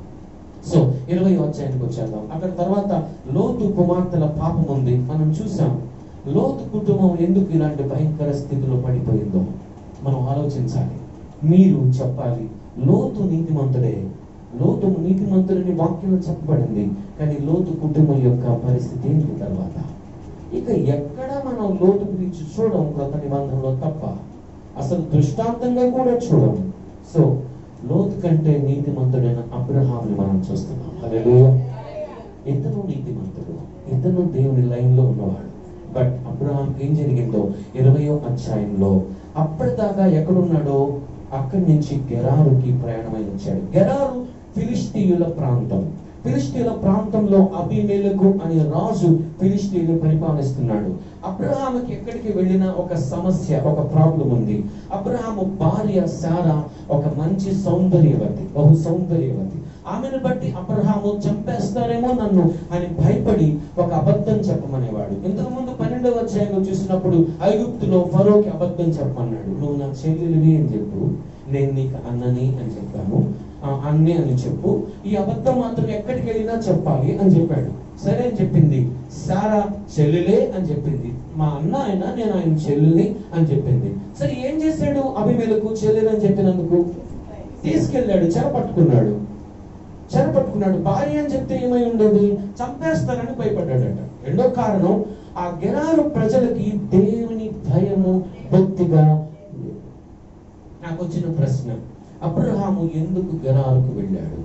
సో ఇరవై అధ్యాయానికి వచ్చేద్దాం అక్కడ తర్వాత లోతు కుమార్తెల పాపం ఉంది మనం చూసాం లోతు కుటుంబం ఎందుకు ఇలాంటి భయంకర స్థితిలో పడిపోయిందో మనం ఆలోచించాలి మీరు చెప్పాలి లోతు నీతిమంతుడే లోతు నీతిమంతుడని వాక్యంలో చెప్పబడింది కానీ లోతు కుటుంబం యొక్క పరిస్థితి ఏంటి తర్వాత ఇక ఎక్కడ మనం లోతు గురించి చూడం క్రొత్త నిబంధనలో తప్ప అసలు దృష్టాంతంగా కూడా చూడం సో లోతు కంటే నీతిమంతుడైన అబ్రహాంని మనం చూస్తున్నాం హల్లెలూయా ఇతను నీతిమంతుడు ఇతను దేవుని లైన్ లో ఉన్నవాడు బట్ అబ్రహాం ఏం జరిగిందో ఇరవయో అధ్యాయంలో అప్పటిదాకా ఎక్కడున్నాడో అక్కడి నుంచి గెరారుకి ప్రయాణమై వచ్చాడు గెరారు ఫిలిస్తీయుల ప్రాంతం ఫిలిస్తీయుల ప్రాంతంలో అభిమేలకు అనే రాజు ఫిలిస్తీయులు పరిపాలిస్తున్నాడు అబ్రహాముకి ఎక్కడికి వెళ్ళినా ఒక సమస్య ఒక ప్రాబ్లం ఉంది అబ్రహాము భార్య సారా ఒక మంచి సౌందర్యవతి బహు సౌందర్యవతి ఆమెను బట్టి అబ్రహాము చంపేస్తారేమో నన్ను అని భయపడి ఒక అబద్ధం చెప్పమనేవాడు ఇంతకు ముందు పన్నెండవ అధ్యాయంలో చూసినప్పుడు ఐగుప్తులో ఫరోకి అబద్ధం చెప్పమన్నాడు నువ్వు నా చెల్లెలివి అని చెప్పు నేను నీకు అన్నని అని చెప్పాను ఆ, అన్ని అని చెప్పు ఈ అబద్ధం మాత్రం ఎక్కడికి వెళ్ళినా చెప్పాలి అని చెప్పాడు సరే అని చెప్పింది సారా చెల్లెలే అని చెప్పింది మా అన్న ఆయన నేను ఆయన చెల్లెల్ని అని చెప్పింది సరే ఏం చేశాడు అభిమేలకు చెల్లెలు అని చెప్పినందుకు తీసుకెళ్ళాడు చెరపట్టుకున్నాడు చెరపట్టుకున్నాడు భార్య అని చెప్తే ఏమై ఉండేది చంపేస్తానని భయపడ్డాడట రెండో కారణం ఆ గెరారు ప్రజలకి దేవుని భయము భక్తిగా లేదు. నాకు వచ్చిన ప్రశ్న అబ్రహాము ఎందుకు గెరారుకు వెళ్ళాడు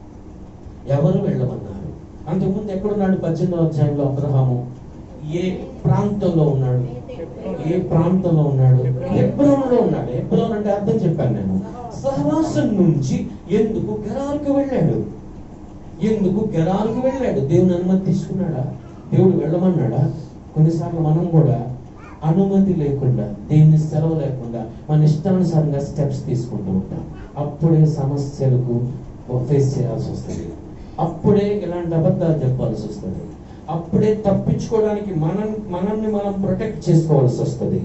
ఎవరు వెళ్ళమన్నారు అంతకుముందు ఎక్కడున్నాడు పద్దెనిమిదో అధ్యాయంలో అబ్రహాము ఏ ప్రాంతంలో ఉన్నాడు ఏ ప్రాంతంలో ఉన్నాడు హెబ్రోన్లో ఉన్నాడు హెబ్రోన్ అంటే అర్థం చెప్పాను నేను సహవాసం నుంచి ఎందుకు గెరారుకు వెళ్ళాడు ఎందుకు గెరారుకు వెళ్ళాడు దేవుని అనుమతి తీసుకున్నాడా దేవుడు వెళ్ళమన్నాడా కొన్నిసార్లు మనం కూడా అనుమతి లేకుండా దేవుని సెలవు లేకుండా మన ఇష్టానుసారంగా స్టెప్స్ తీసుకుంటూ ఉంటాం అప్పుడే సమస్యలకు ఫేస్ చేయాల్సి వస్తుంది అప్పుడే ఇలాంటి అబద్ధాలు చెప్పాల్సి వస్తుంది అప్పుడే తప్పించుకోవడానికి మనం మనల్ని మనం ప్రొటెక్ట్ చేసుకోవాల్సి వస్తుంది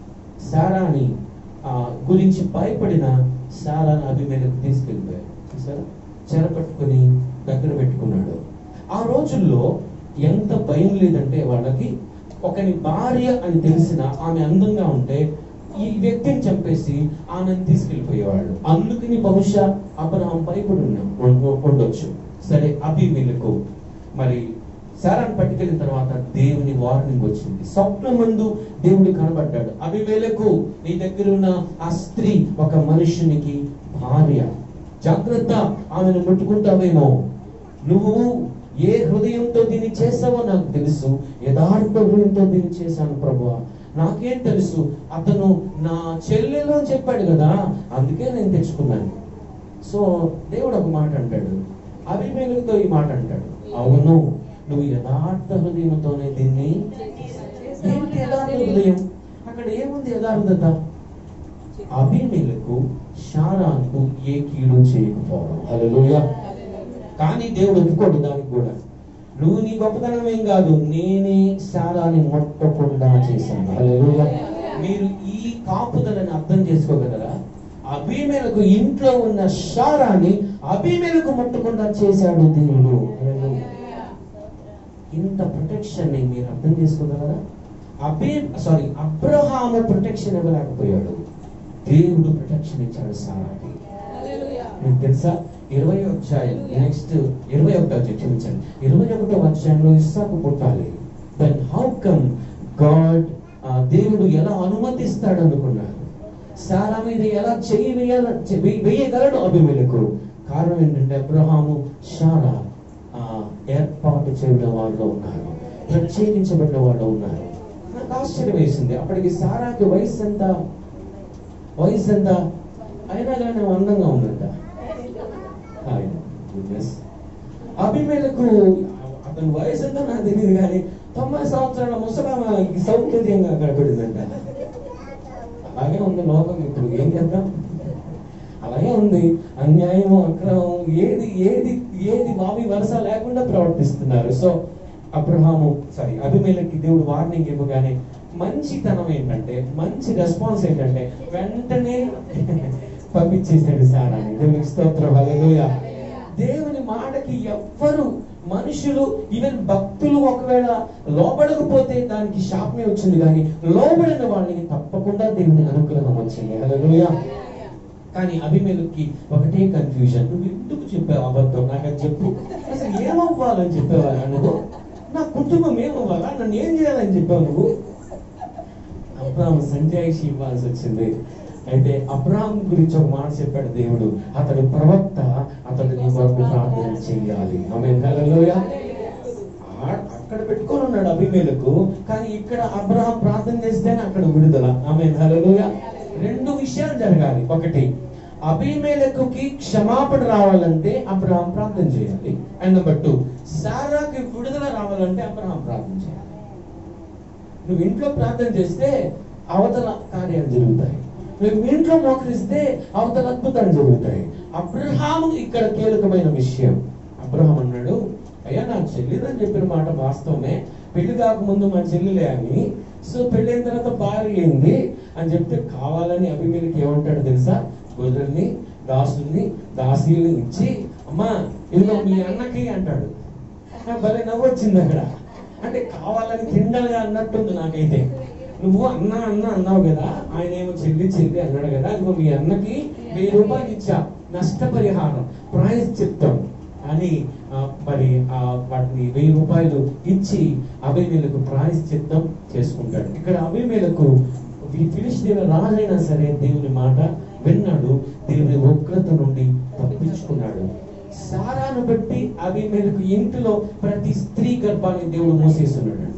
సారాని ఆ, గురించి భయపడిన సారాని అభిమేలకు తీసుకెళ్ళిపోయాడు చూసారా చెరపట్టుకుని దగ్గర పెట్టుకున్నాడు ఆ రోజుల్లో ఎంత భయం లేదంటే వాళ్ళకి ఒకని భార్య అని తెలిసిన ఆమె అందంగా ఉంటే ఈ వ్యక్తిని చంపేసి ఆమెను తీసుకెళ్ళిపోయేవాళ్ళు అందుకని బహుశా అబ్రహం భయపడి ఉన్నాం ఉండ- ఉండొచ్చు సరే అభిమేలకు మరి శారాన్ని పట్టుకెళ్ళిన తర్వాత దేవుని వార్నింగ్ వచ్చింది స్వప్నం ముందు దేవుడు కనబడ్డాడు అభివేలకు నీ దగ్గర ఉన్న ఆ స్త్రీ ఒక మనుషునికి భార్య జాగ్రత్త ఆమెను ముట్టుకుంటావేమో నువ్వు ఏ హృదయంతో దీన్ని చేసావో నాకు తెలుసు యథార్థ హృదయంతో దీన్ని చేశాను ప్రభు నాకేం తెలుసు అతను నా చెల్లెలు అని చెప్పాడు కదా అందుకే నేను తెచ్చుకున్నాను సో దేవుడు ఒక మాట అంటాడు అభిమేలుతో ఈ మాట అంటాడు అవును నువ్వు యథార్థ హృదయంతోనే దీన్ని ఏంటి యథార్థ హృదయం అక్కడ ఏముంది యథార్థత అభిమేలకు శారాకు ఏ కీడు చేయకపోవడం హల్లెలూయా కానీ దేవుడు ఒప్పుకోడు దానికి కూడా నువ్వు నీ గొప్పతనం ఏం కాదు నేనే శారాన్ని ముట్టకుండా చేశాను హల్లెలూయా మీరు ఈ కాపుదలని అర్థం చేసుకోగలరా అభిమేలకు ఇంట్లో ఉన్న శారాన్ని అభిమేలకు ముట్టకుండా చేశాడు దేవుడు హల్లెలూయా. ఇంత ప్రొటెక్షన్ ని మీరు అర్థం చేసుకోగలరా అబే సారీ అబ్రహాము ప్రొటెక్షన్ ఇవ్వలేకపోయాడు దేవుడు ప్రొటెక్షన్ ఇచ్చాడు సారాకి హల్లెలూయా మీకు తెలుసా ఇరవై అధ్యాయం నెక్స్ట్ ఇరవై ఒకటో అధ్యాయం క్షమించండి ఇరవై ఒకటో అధ్యాయంలో ఇస్సాకు పుట్టాలి దెన్ హౌ కమ్ గాడ్ దేవుడు ఎలా అనుమతిస్తాడు అనుకున్నారు సారా మీద ఎలా చెయ్యి వేయాల చె- వెయ్య- వేయగలడు అభిమేలకు కారణం ఏంటంటే అబ్రహాము షారా ఆ, ఏర్పాటు చేయడం వాళ్ళు ఉన్నారు ప్రత్యేకించబడిన వాళ్ళు ఉన్నారు నాకు ఆశ్చర్యం వేసింది అప్పటికి సారాకి వయసు ఎంత వయసు ఎంత అయినా కానీ ఆమె అందంగా ఉందంట హాయ్ గుడ్నెస్ అభిమేలకు అతని వయసు ఎంతో నాకు తెలియదు కానీ తొంభై సంవత్సరాల ముసలామ సౌకర్యంగా కనపడిందంట అలాగే ఉంది లోకం ఇప్పుడు ఏం చేద్దాం అలాగే ఉంది అన్యాయం అక్రమం ఏది ఏది ఏది వావి వరుస లేకుండా ప్రవర్తిస్తున్నారు సో అబ్రహాము సారీ అభిమేలకి దేవుడు వార్నింగ్ ఇవ్వగానే మంచితనం ఏంటంటే మంచి రెస్పాన్స్ ఏంటంటే వెంటనే పంపించేశాడు సారాన్ని దేవునికి స్తోత్రం హల్లెలూయా దేవుని మాటకి ఎవ్వరు మనుషులు ఈవెన్ భక్తులు ఒకవేళ లోబడకపోతే దానికి శాపమే వచ్చింది కానీ లోబడిన వాళ్ళకి తప్పకుండా దేవుని అనుగ్రహం వచ్చింది హల్లెలూయా కానీ అభిమేలుకి ఒకటే కన్ఫ్యూజన్ నువ్వు ఎందుకు చెప్పావు అబద్ధం నాకు అది చెప్పు అసలు ఏమవ్వాలని చెప్పేవా నువ్వు నా కుటుంబం ఏమవ్వాలా నన్ను ఏం చేయాలని చెప్పావు నువ్వు అబ్రాహం సంజాయిషి ఇవ్వాల్సి వచ్చింది అయితే అబ్రాహం గురించి ఒక మాట చెప్పాడు దేవుడు అతడు ప్రవక్త అతడు నీ కొరకు ప్రార్థన చేయాలి ఆమె అక్కడ పెట్టుకొని ఉన్నాడు అభిమేలకు కానీ ఇక్కడ అబ్రహాం ప్రార్థన చేస్తేనే అక్కడ విడుదల ఆమె రెండు విషయాలు జరగాలి ఒకటి అభిమేలకుకి క్షమాపణ రావాలంటే అబ్రహాం ప్రార్థన చేయాలి అండ్ నెంబర్ టూ సారాకి విడుదల రావాలంటే అబ్రహాం ప్రార్థన చేయాలి నువ్వు ఇంట్లో ప్రార్థన చేస్తే అవతల కార్యాలు జరుగుతాయి నువ్వు మీ ఇంట్లో మోకరిస్తే అవతల అద్భుతాలు జరుగుతాయి అబ్రహాము ఇక్కడ కీలకమైన విషయం అబ్రహాం అన్నాడు అయ్యా నా చెల్లిదని చెప్పిన మాట వాస్తవమే పెళ్లి కాకముందు మా చెల్లెలే అని సో పెళ్ళైన తర్వాత భార్య అయింది అని చెప్తే కావాలని అభిమేలకి ఏమంటాడు తెలుసా గొర్రెల్ని దాసుల్ని దాసీల్ని ఇచ్చి అమ్మా ఇదిగో మీ అన్నకి అంటాడు నాకు భలే నవ్వు వచ్చింది అక్కడ అంటే కావాలని తిండలుగా అన్నట్టుంది నాకైతే నువ్వు అన్న అన్న అన్నావు కదా ఆయన ఏమో చెల్లి చెల్లి అన్నాడు కదా ఇదిగో మీ అన్నకి వెయ్యి రూపాయలు ఇచ్చా నష్టపరిహారం ప్రాయశ్చిత్తం అని ఆ, మరి ఆ వాటిని వెయ్యి రూపాయలు ఇచ్చి అభిమేలకు ప్రాయశ్చిత్తం చేసుకుంటాడు ఇక్కడ అభిమేలకు ఈ ఫిలిస్తీన్ల రాజైనా సరే దేవుని మాట విన్నాడు దేవుని ఉగ్రత నుండి తప్పించుకున్నాడు సారాను బట్టి అభిమేలకు ఇంటిలో ప్రతి స్త్రీ గర్భాన్ని దేవుడు మూసేస్తున్నాడు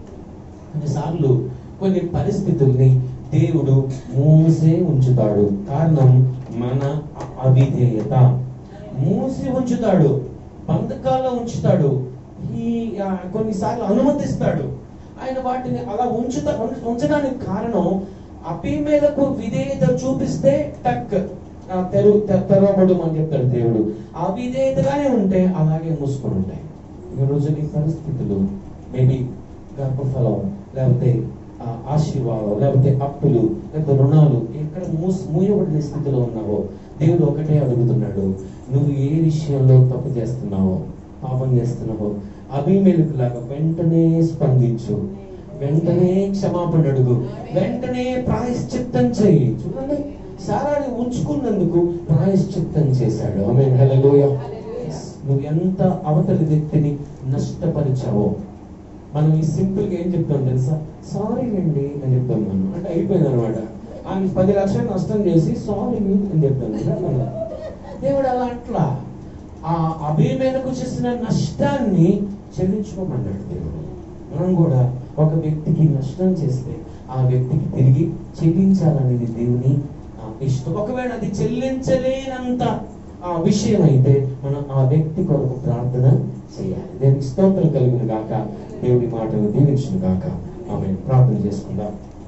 కొన్నిసార్లు కొన్ని పరిస్థితుల్ని దేవుడు మూసే ఉంచుతాడు కారణం మన అ- అవిధేయత మూసి ఉంచుతాడు బంధకాల్లో ఉంచుతాడు ఈ ఆ, కొన్నిసార్లు అనుమతిస్తాడు ఆయన వాటిని అలా ఉంచుతా ఉంచ- ఉంచడానికి కారణం అభిమేలకు విధేయత చూపిస్తే టక్ ఆ, తెరు తె- తెరవబడు అని చెప్తాడు దేవుడు అవిధేయతగానే ఉంటే అలాగే మూసుకొని ఉంటాయి ఈ రోజు నీ పరిస్థితులు మేబీ గర్భఫలం లేకపోతే ఆ, ఆశీర్వాదం లేకపోతే అప్పులు లేకపోతే రుణాలు ఎక్కడ మూస్ మూయబడిన స్థితిలో ఉన్నావో దేవుడు ఒకటే అడుగుతున్నాడు నువ్వు ఏ విషయంలో తప్పు చేస్తున్నావో పాపం చేస్తున్నావో అభిమేలకు లాగా వెంటనే స్పందించు వెంటనే క్షమాపణ అడుగు వెంటనే ప్రాయశ్చిత్తం చెయ్యి చూడండి సారాన్ని ఉంచుకున్నందుకు ప్రాయశ్చిత్తం చేశాడు ఆమె హల్లెలూయా నువ్వు ఎంత అవతలి వ్యక్తిని నష్టపరిచావో మనం ఈ సింపుల్ గా ఏం చెప్తాం తెలుసా సారీ అండి అని చెప్తాం మనం అంటే అయిపోయింది అనమాట ఆయన పది లక్షలు నష్టం చేసి సారీ అని చెప్తాం కదా మనం. దేవుడు అలా అట్లా ఆ అభిమేలకు చేసిన నష్టాన్ని చెల్లించుకోమన్నాడు దేవుడు మనం కూడా ఒక వ్యక్తికి నష్టం చేస్తే ఆ వ్యక్తికి తిరిగి చెల్లించాలనేది దేవుని ఆ, ఇష్టం ఒకవేళ అది చెల్లించలేనంత ఆ విషయం అయితే మనం ఆ వ్యక్తి కొరకు ప్రార్థన చేయాలి దేవునికి స్తోత్రం కలిగిన గాక దేవుడి మాటలు దీవించిన గాక ఆమె ప్రార్థన చేసుకుందాం